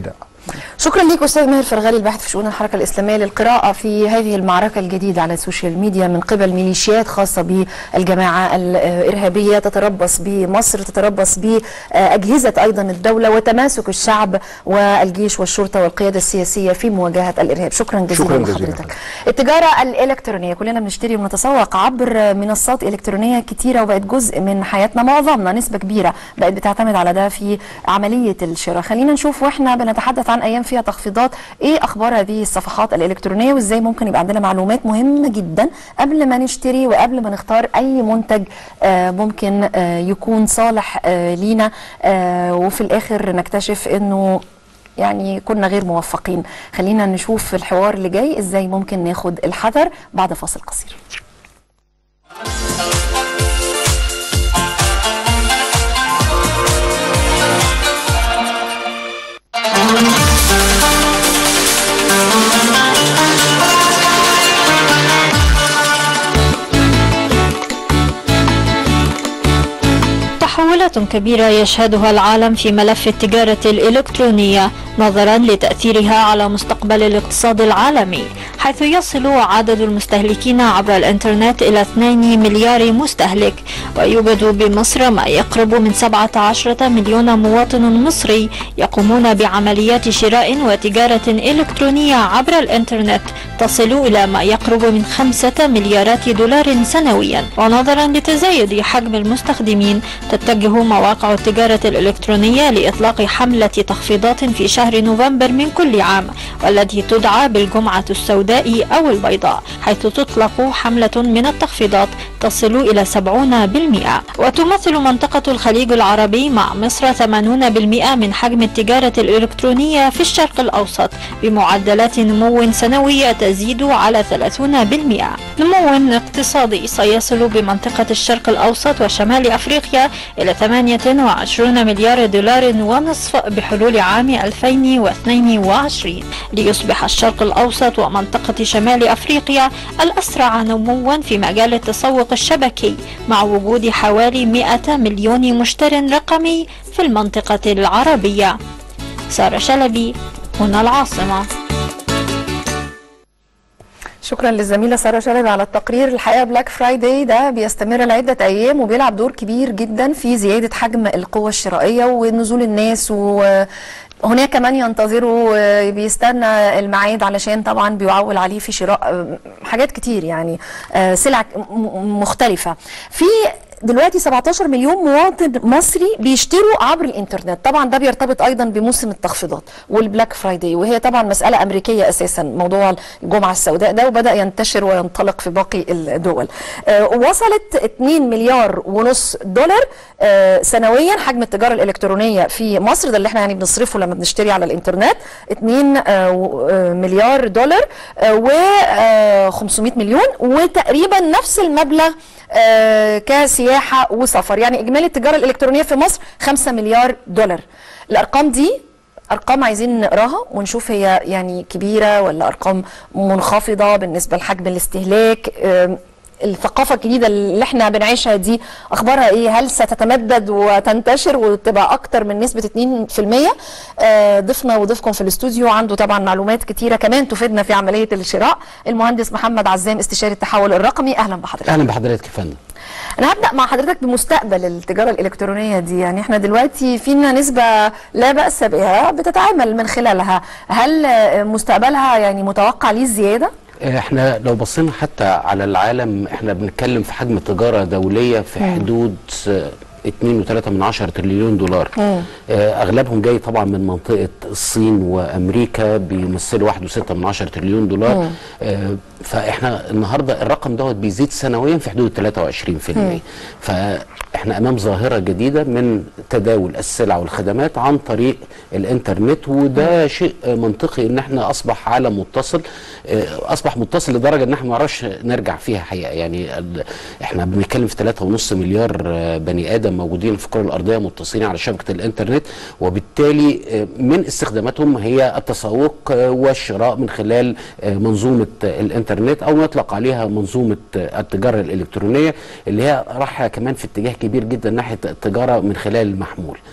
شكرا لك استاذ ماهر فرغالي الباحث في شؤون الحركه الاسلاميه للقراءه في هذه المعركه الجديده على السوشيال ميديا من قبل ميليشيات خاصه بالجماعه الارهابيه تتربص بمصر تتربص باجهزه ايضا الدوله وتماسك الشعب والجيش والشرطه والقياده السياسيه في مواجهه الارهاب شكرا جزيلا شكراً جزيلاً. لحضرتك التجاره الالكترونيه كلنا بنشتري ونتسوق عبر منصات الكترونيه كتيره وبقت جزء من حياتنا معظمنا نسبه كبيره بقت بتعتمد على ده في عمليه الشراء خلينا نشوف واحنا بنتحدث عن ايام فيها تخفيضات ايه اخبار هذه الصفحات الالكترونيه وازاي ممكن يبقى عندنا معلومات مهمه جدا قبل ما نشتري وقبل ما نختار اي منتج آه ممكن آه يكون صالح آه لينا آه وفي الاخر نكتشف انه يعني كنا غير موفقين خلينا نشوف في الحوار اللي جاي ازاي ممكن ناخد الحذر بعد فاصل قصير تحولات كبيرة يشهدها العالم في ملف التجارة الإلكترونية نظرا لتأثيرها على مستقبل الاقتصاد العالمي حيث يصل عدد المستهلكين عبر الإنترنت إلى 2 مليار مستهلك ويوجد بمصر ما يقرب من 17 مليون مواطن مصري يقومون بعمليات شراء وتجارة إلكترونية عبر الإنترنت تصل إلى ما يقرب من 5 مليارات دولار سنويا ونظرا لتزايد حجم المستخدمين تتجه مواقع التجارة الإلكترونية لإطلاق حملة تخفيضات في شهر نوفمبر من كل عام والتي تدعى بالجمعة السوداء أو البيضاء حيث تطلق حملة من التخفيضات تصل إلى 70% وتمثل منطقة الخليج العربي مع مصر 80% من حجم التجارة الإلكترونية في الشرق الأوسط بمعدلات نمو سنوية تزيد على 30% نمو اقتصادي سيصل بمنطقة الشرق الأوسط وشمال أفريقيا إلى 28 مليار دولار ونصف بحلول عام 2022 ليصبح الشرق الأوسط ومنطقة شمال أفريقيا الأسرع نموا في مجال التسوق الشبكي مع وجود حوالي 100 مليون مشتر رقمي في المنطقة العربية سارة شلبي هنا العاصمة شكرا للزميله ساره شلبي على التقرير الحقيقه بلاك فرايداي ده بيستمر لعده ايام وبيلعب دور كبير جدا في زياده حجم القوه الشرائيه ونزول الناس و هناك كمان ينتظروا بيستنى الميعاد علشان طبعا بيعول عليه في شراء حاجات كتير يعني سلع مختلفه في دلوقتي 17 مليون مواطن مصري بيشتروا عبر الانترنت طبعا ده بيرتبط ايضا بموسم التخفيضات والبلاك فرايداي وهي طبعا مساله امريكيه اساسا موضوع الجمعه السوداء ده وبدا ينتشر وينطلق في باقي الدول آه وصلت 2 مليار ونص دولار آه سنويا حجم التجاره الالكترونيه في مصر ده اللي احنا يعني بنصرفه لما بنشتري على الانترنت 2 آه مليار دولار و 500 مليون وتقريبا نفس المبلغ آه كسياحة وسفر يعني إجمالي التجارة الإلكترونية في مصر 5 مليار دولار الأرقام دي أرقام عايزين نقراها ونشوف هي يعني كبيرة ولا أرقام منخفضة بالنسبة لحجم الاستهلاك آه الثقافة الجديدة اللي احنا بنعيشها دي اخبارها ايه هل ستتمدد وتنتشر وتبقى اكتر من نسبة 2% آه ضيفنا وضيفكم في الاستوديو عنده طبعا معلومات كتيرة كمان تفيدنا في عملية الشراء المهندس محمد عزام استشاري التحول الرقمي اهلا بحضرتك اهلا بحضرتك يا فندم انا هبدا مع حضرتك بمستقبل التجاره الالكترونيه دي يعني احنا دلوقتي فينا نسبه لا باس بها بتتعامل من خلالها هل مستقبلها يعني متوقع ليه زياده احنا لو بصينا حتى على العالم احنا بنتكلم في حجم تجاره دوليه في حدود 2.3 من عشرة تريليون دولار آه اغلبهم جاي طبعا من منطقه الصين وامريكا بيمثلوا 1.6 من عشرة تريليون دولار آه فاحنا النهارده الرقم دوت بيزيد سنويا في حدود 23% فاحنا امام ظاهره جديده من تداول السلع والخدمات عن طريق الانترنت وده شيء منطقي ان احنا اصبح عالم متصل آه اصبح متصل لدرجه ان احنا ما نعرفش نرجع فيها حقيقه يعني احنا بنتكلم في 3.5 مليار بني ادم موجودين في الكره الارضيه متصلين على شبكه الانترنت وبالتالي من استخداماتهم هي التسوق والشراء من خلال منظومه الانترنت او يطلق عليها منظومه التجاره الالكترونيه اللي هي رايحه كمان في اتجاه كبير جدا ناحيه التجاره من خلال المحمول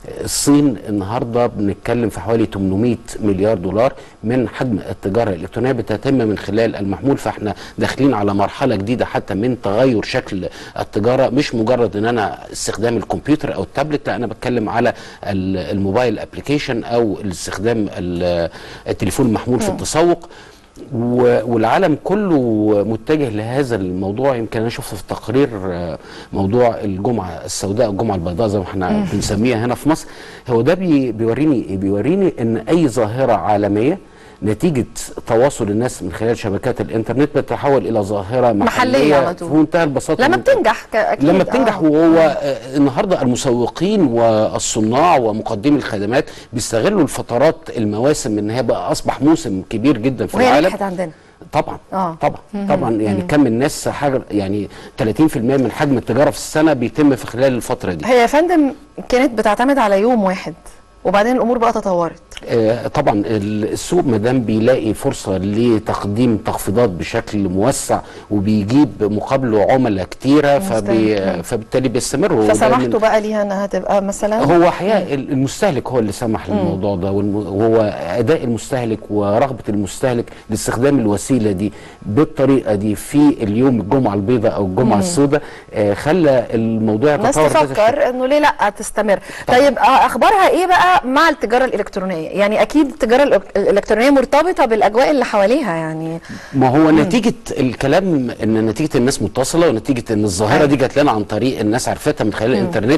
الصين النهارده بنتكلم في حوالي 800 مليار دولار من حجم التجاره الالكترونيه بتتم من خلال المحمول فاحنا داخلين على مرحله جديده حتى من تغير شكل التجاره مش مجرد ان انا استخدام الكمبيوتر او التابلت لا انا بتكلم على ال- الموبايل ابلكيشن او استخدام ال- التليفون المحمول في التسوق و- والعالم كله متجه لهذا الموضوع يمكن انا شفت في التقرير آه، موضوع الجمعه السوداء الجمعه البيضاء زي ما احنا بنسميها هنا في مصر هو ده بي- بيوريني إيه؟ بيوريني ان اي ظاهره عالميه نتيجة تواصل الناس من خلال شبكات الانترنت بتتحول الى ظاهرة محلية, محلية على طول. في منتهى البساطة لما ومنتهى- بتنجح ك- اكيد لما بتنجح آه. وهو آه، النهارده المسوقين والصناع ومقدمي الخدمات بيستغلوا الفترات المواسم ان هي بقى اصبح موسم كبير جدا في وهي العالم نجحت عندنا طبعا آه. طبعا طبعا يعني كم الناس حاجه يعني 30% من حجم التجاره في السنه بيتم في خلال الفتره دي هي يا فندم كانت بتعتمد على يوم واحد وبعدين الامور بقى تطورت آه، طبعا ال- السوق ما دام بيلاقي فرصه لتقديم تخفيضات بشكل موسع وبيجيب مقابله عملاء كتيره فبي مستمر. فبالتالي بيستمر هو ده فسمحتوا من- بقى ليها انها تبقى مثلا هو حقيقة المستهلك هو اللي سمح للموضوع ده والم- وهو اداء المستهلك ورغبه المستهلك لاستخدام الوسيله دي بالطريقه دي في اليوم الجمعه البيضاء او الجمعه السوداء آه خلى الموضوع الناس يتطور بهذا الشكل. تفكر انه ليه لا تستمر طيب آه، اخبارها ايه بقى مع التجاره الالكترونيه يعني اكيد التجاره الإلك- الالكترونيه مرتبطه بالاجواء اللي حواليها يعني ما هو نتيجة الكلام ان نتيجة الناس متصلة ونتيجة ان الظاهرة دي جات لنا عن طريق الناس عرفتها من خلال الانترنت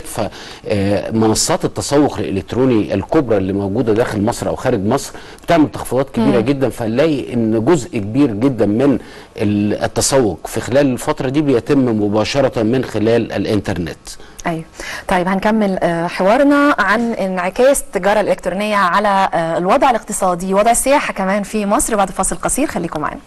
فمنصات التسوق الالكتروني الكبرى اللي موجودة داخل مصر او خارج مصر بتعمل تخفيضات كبيرة جدا فنلاقي ان جزء كبير جدا من ال- التسوق في خلال الفترة دي بيتم مباشرة من خلال الانترنت ايوه طيب هنكمل آه، حوارنا عن انعكاس التجاره الالكترونيه على آه، الوضع الاقتصادي وضع السياحه كمان في مصر بعد فاصل قصير خليكم معانا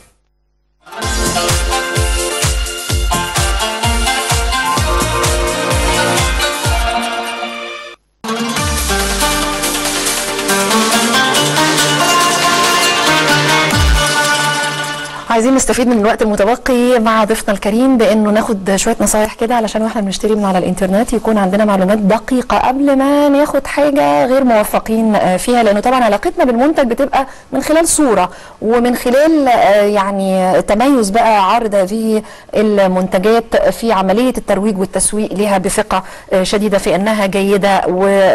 عايزين نستفيد من الوقت المتبقي مع ضيفنا الكريم بانه ناخد شويه نصايح كده علشان واحنا بنشتري من على الانترنت يكون عندنا معلومات دقيقه قبل ما ناخد حاجه غير موفقين آه، فيها لانه طبعا علاقتنا بالمنتج بتبقى من خلال صوره ومن خلال آه، يعني تميز بقى عرض هذه المنتجات في عمليه الترويج والتسويق لها بثقه آه، شديده في انها جيده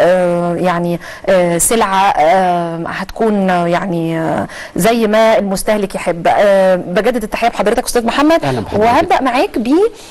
ويعني سلعه آه، هتكون آه، يعني آه، زي ما المستهلك يحب آه، بجدد التحيه بحضرتك استاذ محمد أهلا بحضرتك. وهبدا معاك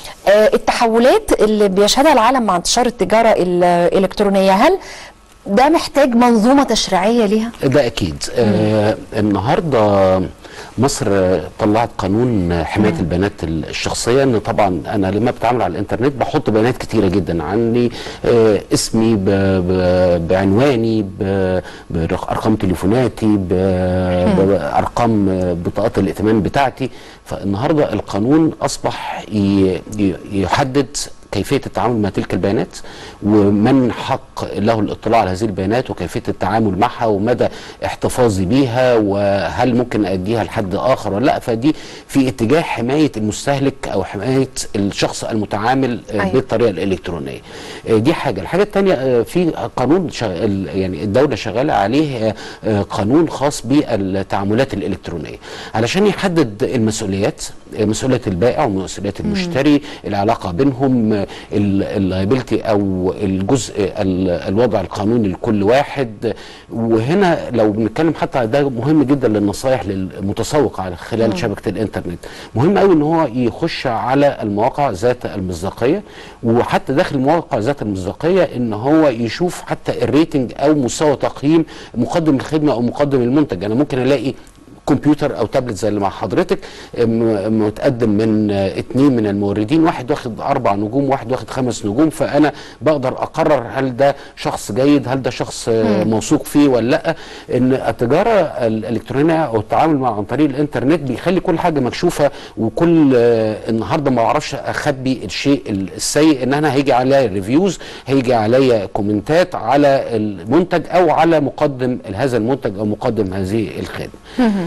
بالتحولات اللي بيشهدها العالم مع انتشار التجاره الالكترونيه هل ده محتاج منظومه تشريعيه ليها ده اكيد آه النهارده مصر آه، طلعت قانون حمايه البيانات الشخصيه ان طبعا انا لما بتعامل على الانترنت بحط بيانات كتيره جدا عني آه اسمي ب ب بعنواني ب- بارقام تليفوناتي ب- بارقام آه، بطاقات الائتمان بتاعتي فالنهارده القانون اصبح ي- ي- يحدد كيفيه التعامل مع تلك البيانات ومن حق له الاطلاع على هذه البيانات وكيفيه التعامل معها ومدى احتفاظي بيها وهل ممكن اديها لحد اخر ولا لا فدي في اتجاه حمايه المستهلك او حمايه الشخص المتعامل آه، أيوة. بالطريقه الالكترونيه آه، دي حاجه الحاجه الثانيه في قانون شغال يعني الدوله شغاله عليه آه، آه، قانون خاص بالتعاملات الالكترونيه علشان يحدد المسؤوليات آه، مسؤوليه البائع ومسؤوليه المشتري العلاقه بينهم اللايبيلتي او الجزء ال- الوضع القانوني لكل واحد وهنا لو بنتكلم حتى ده مهم جدا للنصائح للمتسوق على خلال شبكه الانترنت مهم قوي ان هو يخش على المواقع ذات المصداقيه وحتى داخل المواقع ذات المصداقيه ان هو يشوف حتى الريتنج او مستوى تقييم مقدم الخدمه او مقدم المنتج انا ممكن الاقي كمبيوتر او تابلت زي اللي مع حضرتك م- متقدم من آه، اتنين من الموردين واحد واخد اربع نجوم واحد واخد خمس نجوم فانا بقدر اقرر هل ده شخص جيد هل ده شخص آه، موثوق فيه ولا لا ان التجاره الالكترونيه او التعامل مع عن طريق الانترنت بيخلي كل حاجه مكشوفه وكل آه، النهارده ما بعرفش اخبي الشيء السيء ان انا هيجي عليا ريفيوز هيجي عليا كومنتات على المنتج او على مقدم هذا المنتج او مقدم هذه الخدمه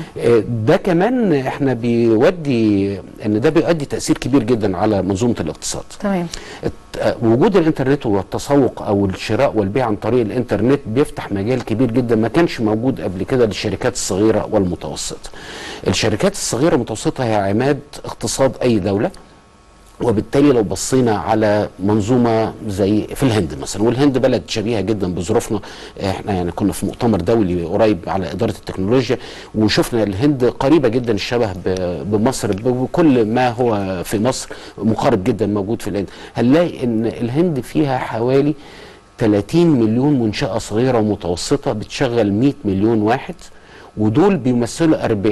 آه، ده كمان احنا بيودي ان ده بيؤدي تاثير كبير جدا على منظومه الاقتصاد تمام الت- آه، وجود الانترنت والتسوق او الشراء والبيع عن طريق الانترنت بيفتح مجال كبير جدا ما كانش موجود قبل كده للشركات الصغيره والمتوسطه. الشركات الصغيره والمتوسطه هي عماد اقتصاد اي دوله وبالتالي لو بصينا على منظومه زي في الهند مثلا والهند بلد شبيهه جدا بظروفنا احنا يعني كنا في مؤتمر دولي قريب على اداره التكنولوجيا وشفنا الهند قريبه جدا الشبه ب- بمصر بكل ما هو في مصر مقارب جدا موجود في الهند هنلاقي ان الهند فيها حوالي 30 مليون منشاه صغيره ومتوسطه بتشغل 100 مليون واحد ودول بيمثلوا 40%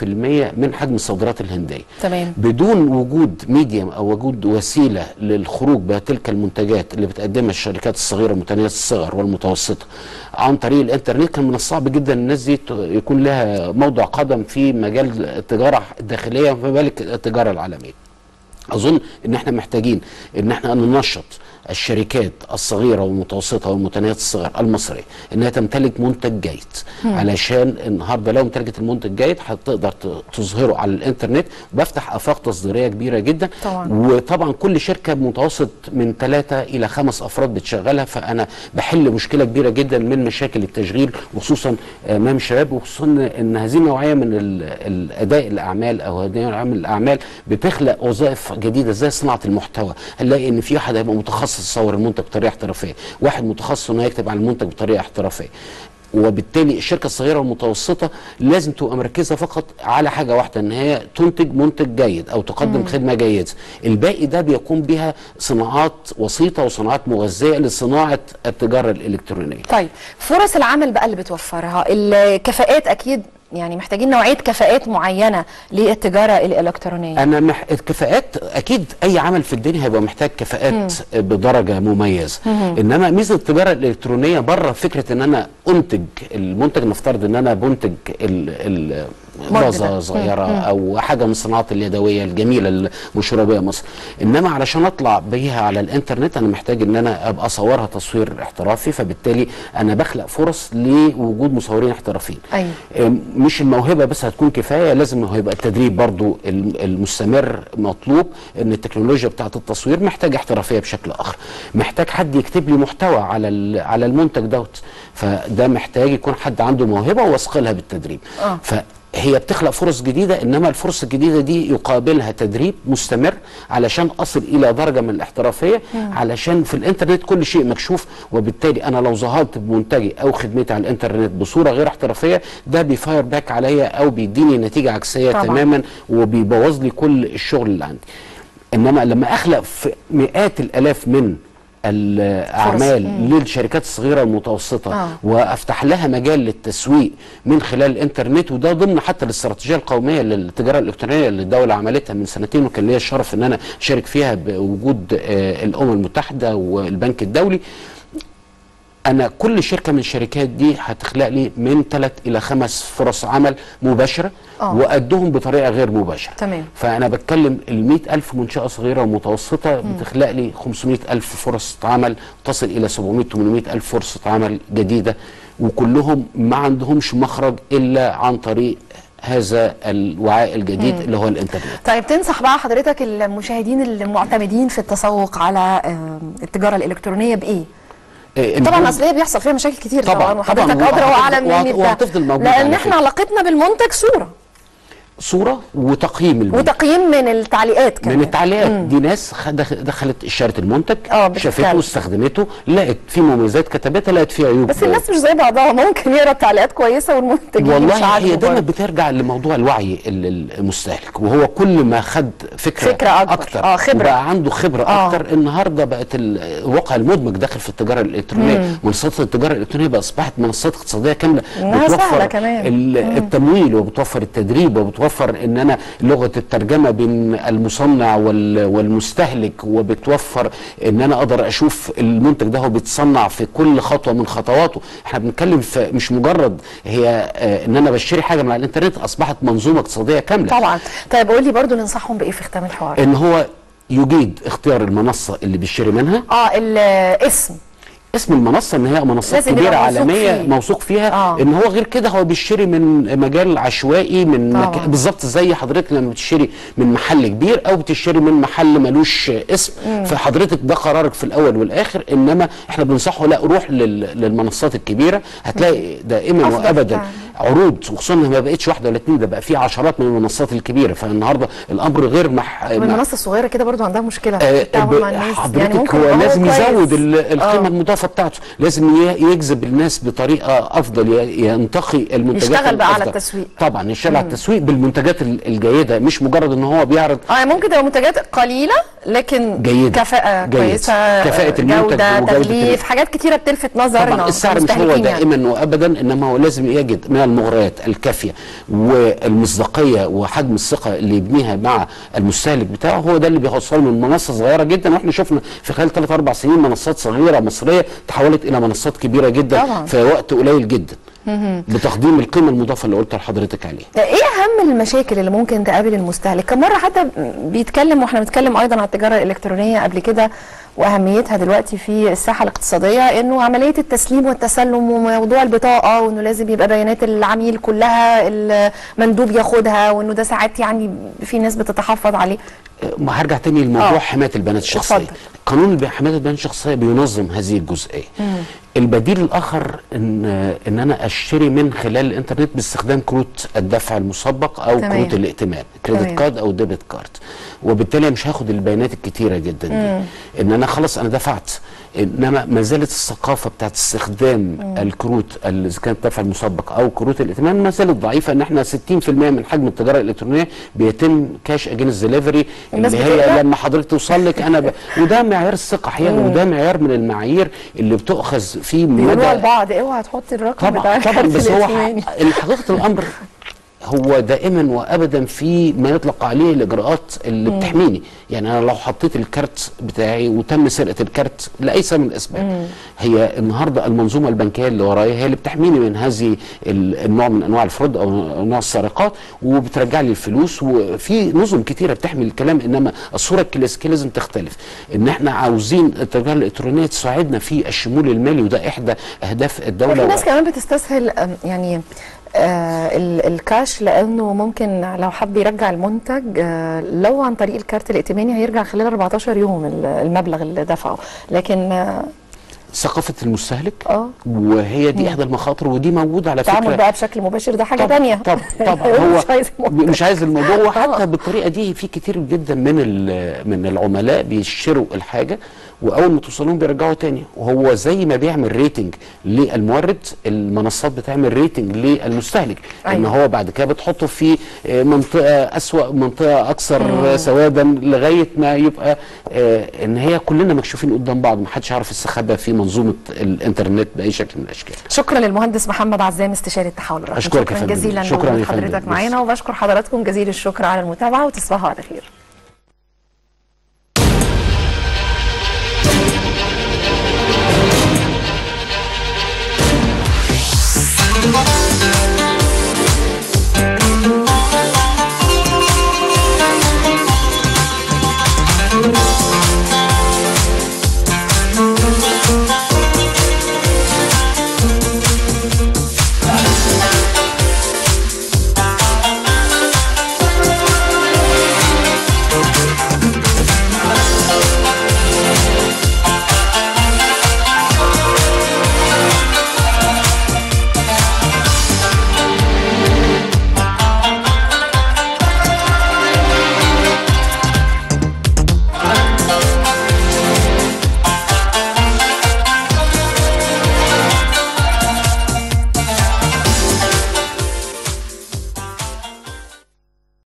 من حجم الصادرات الهنديه تمام بدون وجود ميديم او وجود وسيله للخروج بتلك المنتجات اللي بتقدمها الشركات الصغيره متناهيه الصغر والمتوسطه عن طريق الانترنت كان من الصعب جدا الناس دي ت- يكون لها موضع قدم في مجال التجاره الداخليه وما بالك التجاره العالميه. اظن ان احنا محتاجين ان احنا ننشط الشركات الصغيره والمتوسطه والمتناهيه الصغر المصريه انها تمتلك منتج جيد مم. علشان النهارده لو امتلكت المنتج جيد هتقدر ت- تظهره على الانترنت وبفتح افاق تصديريه كبيره جدا طبعا. وطبعا كل شركه متوسط من ثلاثه الى خمس افراد بتشغلها فانا بحل مشكله كبيره جدا من مشاكل التشغيل وخصوصا امام الشباب وخصوصا ان هذه النوعيه من ال- الاداء الاعمال او هذه النوعيه من الاعمال بتخلق وظائف جديده زي صناعه المحتوى هنلاقي ان في واحد هيبقى متخصص يصور المنتج بطريقه احترافيه واحد متخصص انه يكتب على المنتج بطريقه احترافيه وبالتالي الشركه الصغيره والمتوسطه لازم تبقى مركزه فقط على حاجه واحده ان هي تنتج منتج جيد او تقدم مم. خدمه جيده الباقي ده بيقوم بها صناعات وسيطه وصناعات مغذيه لصناعه التجاره الالكترونيه طيب فرص العمل بقى اللي بتوفرها الكفاءات اكيد يعني محتاجين نوعيه كفاءات معينه للتجاره الالكترونيه انا مح... الكفاءات اكيد اي عمل في الدنيا هيبقى محتاج كفاءات بدرجه مميزه مم. انما ميزه التجاره الالكترونيه بره فكره ان انا انتج المنتج نفترض ان انا بنتج ال... ال... منتج فازه ده. صغيره مم. او حاجه من الصناعات اليدويه الجميله المشهوره بها مصر انما علشان اطلع بيها على الانترنت انا محتاج ان انا ابقى اصورها تصوير احترافي فبالتالي انا بخلق فرص لوجود مصورين احترافيين ايوه أم، مش الموهبه بس هتكون كفايه لازم هيبقى التدريب برضو الم- المستمر مطلوب ان التكنولوجيا بتاعه التصوير محتاجه احترافيه بشكل اخر محتاج حد يكتب لي محتوى على ال- على المنتج دوت فده محتاج يكون حد عنده موهبه واثقلها بالتدريب اه فهي بتخلق فرص جديده انما الفرص الجديده دي يقابلها تدريب مستمر علشان اصل الى درجه من الاحترافيه مم. علشان في الانترنت كل شيء مكشوف وبالتالي انا لو ظهرت بمنتجي او خدمتي على الانترنت بصوره غير احترافيه ده بيفاير باك عليا او بيديني نتيجه عكسيه طبعاً. تماما وبيبوظ لي كل الشغل اللي عندي انما لما اخلق في مئات الالاف من الاعمال مم. للشركات الصغيره والمتوسطه آه. وافتح لها مجال للتسويق من خلال الانترنت وده ضمن حتى الاستراتيجيه القوميه للتجاره الالكترونيه اللي الدوله عملتها من سنتين وكان ليا الشرف ان انا اشارك فيها بوجود آه، الامم المتحده والبنك الدولي انا كل شركه من الشركات دي هتخلق لي من ثلاث الى خمس فرص عمل مباشره آه. وادهم بطريقه غير مباشره تمام فانا بتكلم ال ألف منشاه صغيره ومتوسطه بتخلق لي 500 ألف فرصه عمل تصل الى 700 800 ألف فرصه عمل جديده وكلهم ما عندهمش مخرج الا عن طريق هذا الوعاء الجديد مم. اللي هو الانترنت طيب تنصح بقى حضرتك المشاهدين المعتمدين في التسوق على آم، التجاره الالكترونيه بايه؟ إيه، طبعا البنوك- اصل هي بيحصل فيها مشاكل كتير طبعاً، طبعا وحضرتك طبعاً، ادرى وهتفضل- واعلم وهت- مني بده. وهتفضل موجودة لان على احنا فكرة. علاقتنا بالمنتج صوره صوره وتقييم البنوك وتقييم من التعليقات كمان من التعليقات مم. دي ناس خد- دخلت اشترت المنتج اه شافته بالفعل. واستخدمته لقت فيه مميزات كتبتها لقت فيه عيوب بس الناس مش زي بعضها ممكن يقرا التعليقات كويسه والمنتج يجي مش والله هي عاجبه دايما برضه. بترجع لموضوع الوعي ال- المستهلك وهو كل ما خد فكره, فكرة أكبر. اكتر آه، خبرة. وبقى عنده خبره آه. اكتر النهارده بقت الواقع المدمج داخل في التجاره الالكترونيه مم. منصات التجاره الالكترونيه بقى اصبحت منصات اقتصاديه كامله إنها سهلة كمان. ال- مم. التمويل وبتوفر التدريب وبتوفر ان انا لغه الترجمه بين المصنع وال- والمستهلك وبتوفر ان انا اقدر اشوف المنتج ده هو بيتصنع في كل خطوه من خطواته احنا بنتكلم في مش مجرد هي آه، ان انا بشتري حاجه من على الانترنت اصبحت منظومه اقتصاديه كامله طبعا طيب قول لي برضو ننصحهم بايه في ختام الحوار ان هو يجيد اختيار المنصه اللي بيشتري منها اه الاسم اسم المنصه ان هي منصات لازم كبيره يبقى موثوق عالميه فيه. موثوق فيها آه. ان هو غير كده هو بيشتري من مجال عشوائي من طبعاً. مك... بالظبط زي حضرتك لما بتشتري من محل كبير او بتشتري من محل ملوش اسم فحضرتك ده قرارك في الاول والاخر انما احنا بننصحه لا روح لل... للمنصات الكبيره هتلاقي دائما أفضل وابدا فعلاً. عروض وخصوصا إنها ما بقتش واحده ولا اتنين ده بقى في عشرات من المنصات الكبيره فالنهارده الامر غير مح... مح... والمنصه الصغيره كده برضو عندها مشكله في آه، التعامل ب- مع الناس حضرتك ممكن هو يبقى لازم كويس. يزود ال- القيمه آه. المضافه بتاعته لازم ي- يجذب الناس بطريقه افضل ي- ينتقي المنتجات يشتغل بقى على الأفضل. التسويق. طبعا يشتغل على التسويق بالمنتجات ال- الجيده مش مجرد ان هو بيعرض اه يعني ممكن تبقى منتجات قليله لكن جيدة. كفاءه جيد. كويسه كفاءة المنتج جوده وجودة تغليف ال- حاجات كتيره بتلفت نظرنا طبعا السعر مش هو كمستهلكين يعني. دائما وابدا انما هو لازم يجد من المغريات الكافيه والمصداقيه وحجم الثقه اللي يبنيها مع المستهلك بتاعه هو ده اللي بيوصله من منصه صغيره جدا واحنا شفنا في خلال ثلاث اربع سنين منصات صغيره مصريه تحولت الى منصات كبيره جدا طبعاً. في وقت قليل جدا بتقديم القيمه المضافه اللي قلت لحضرتك عليها ايه اهم المشاكل اللي ممكن تقابل المستهلك كم مره حتى بيتكلم واحنا بنتكلم ايضا عن التجاره الالكترونيه قبل كده واهميتها دلوقتي في الساحه الاقتصاديه انه عمليه التسليم والتسلم وموضوع البطاقه وانه لازم يبقى بيانات العميل كلها المندوب ياخدها وانه ده ساعات يعني في ناس بتتحفظ عليه ما هرجع تاني لموضوع آه. حمايه البيانات الشخصيه اتفضل. قانون الب- حمايه البيانات الشخصيه بينظم هذه الجزئيه البديل الاخر ان ان انا اشتري من خلال الانترنت باستخدام كروت الدفع المسبق او تمام. كروت الائتمان كريدت تمام. كارد او ديبت كارد وبالتالي مش هاخد البيانات الكتيره جدا دي ان انا خلاص انا دفعت انما ما زالت الثقافه بتاعت استخدام الكروت اللي اذا كانت دفع المسبق او كروت الائتمان ما زالت ضعيفه ان احنا 60% من حجم التجاره الالكترونيه بيتم كاش اجينست ديليفري الناس اللي بتقلق. هي لما حضرتك توصل لك انا ب... وده معيار الثقه احيانا وده معيار من المعايير اللي بتؤخذ فيه بيقولوا مدى لبعض اوعى تحط الرقم بتاع طبعا طبعا الكارت بس هو الائتماني. ح- حقيقه الامر هو دائما وابدا في ما يطلق عليه الاجراءات اللي بتحميني يعني انا لو حطيت الكارت بتاعي وتم سرقه الكارت لاي سبب من الاسباب هي النهارده المنظومه البنكيه اللي ورايا هي اللي بتحميني من هذه ال- النوع من انواع الفرود او نوع السرقات وبترجع لي الفلوس وفي نظم كتيره بتحمي الكلام انما الصوره الكلاسيكيه لازم تختلف ان احنا عاوزين التجاره الالكترونيه تساعدنا في الشمول المالي وده احدى اهداف الدوله وفي ناس كمان بتستسهل أم، يعني آه ال- الكاش لانه ممكن لو حب يرجع المنتج آه لو عن طريق الكارت الائتماني هيرجع خلال 14 يوم ال- المبلغ اللي دفعه لكن آه ثقافه المستهلك اه وهي دي احدى المخاطر ودي موجوده على التعامل فكره بقى بشكل مباشر ده حاجه طبعا تانية طبعا طبعا هو مش عايز الموضوع. مش عايز الموضوع آه. وحتى بالطريقه دي في كتير جدا من ال- من العملاء بيشتروا الحاجه واول ما توصل لهم بيرجعوا تاني وهو زي ما بيعمل ريتنج للمورد المنصات بتعمل ريتنج للمستهلك ان أيوة. هو بعد كده بتحطه في آه، منطقه اسوا منطقه اكثر سوادا لغايه ما يبقى آه، ان هي كلنا مكشوفين قدام بعض محدش يعرف يستخبى في منظومه الانترنت باي شكل من الاشكال شكرا للمهندس محمد عزام استشاري التحول الرقمي أشكرك يا شكرا فندم. جزيلا شكراً يا لوجود فندم. حضرتك معانا وبشكر حضراتكم جزيل الشكر على المتابعه وتصبحوا على خير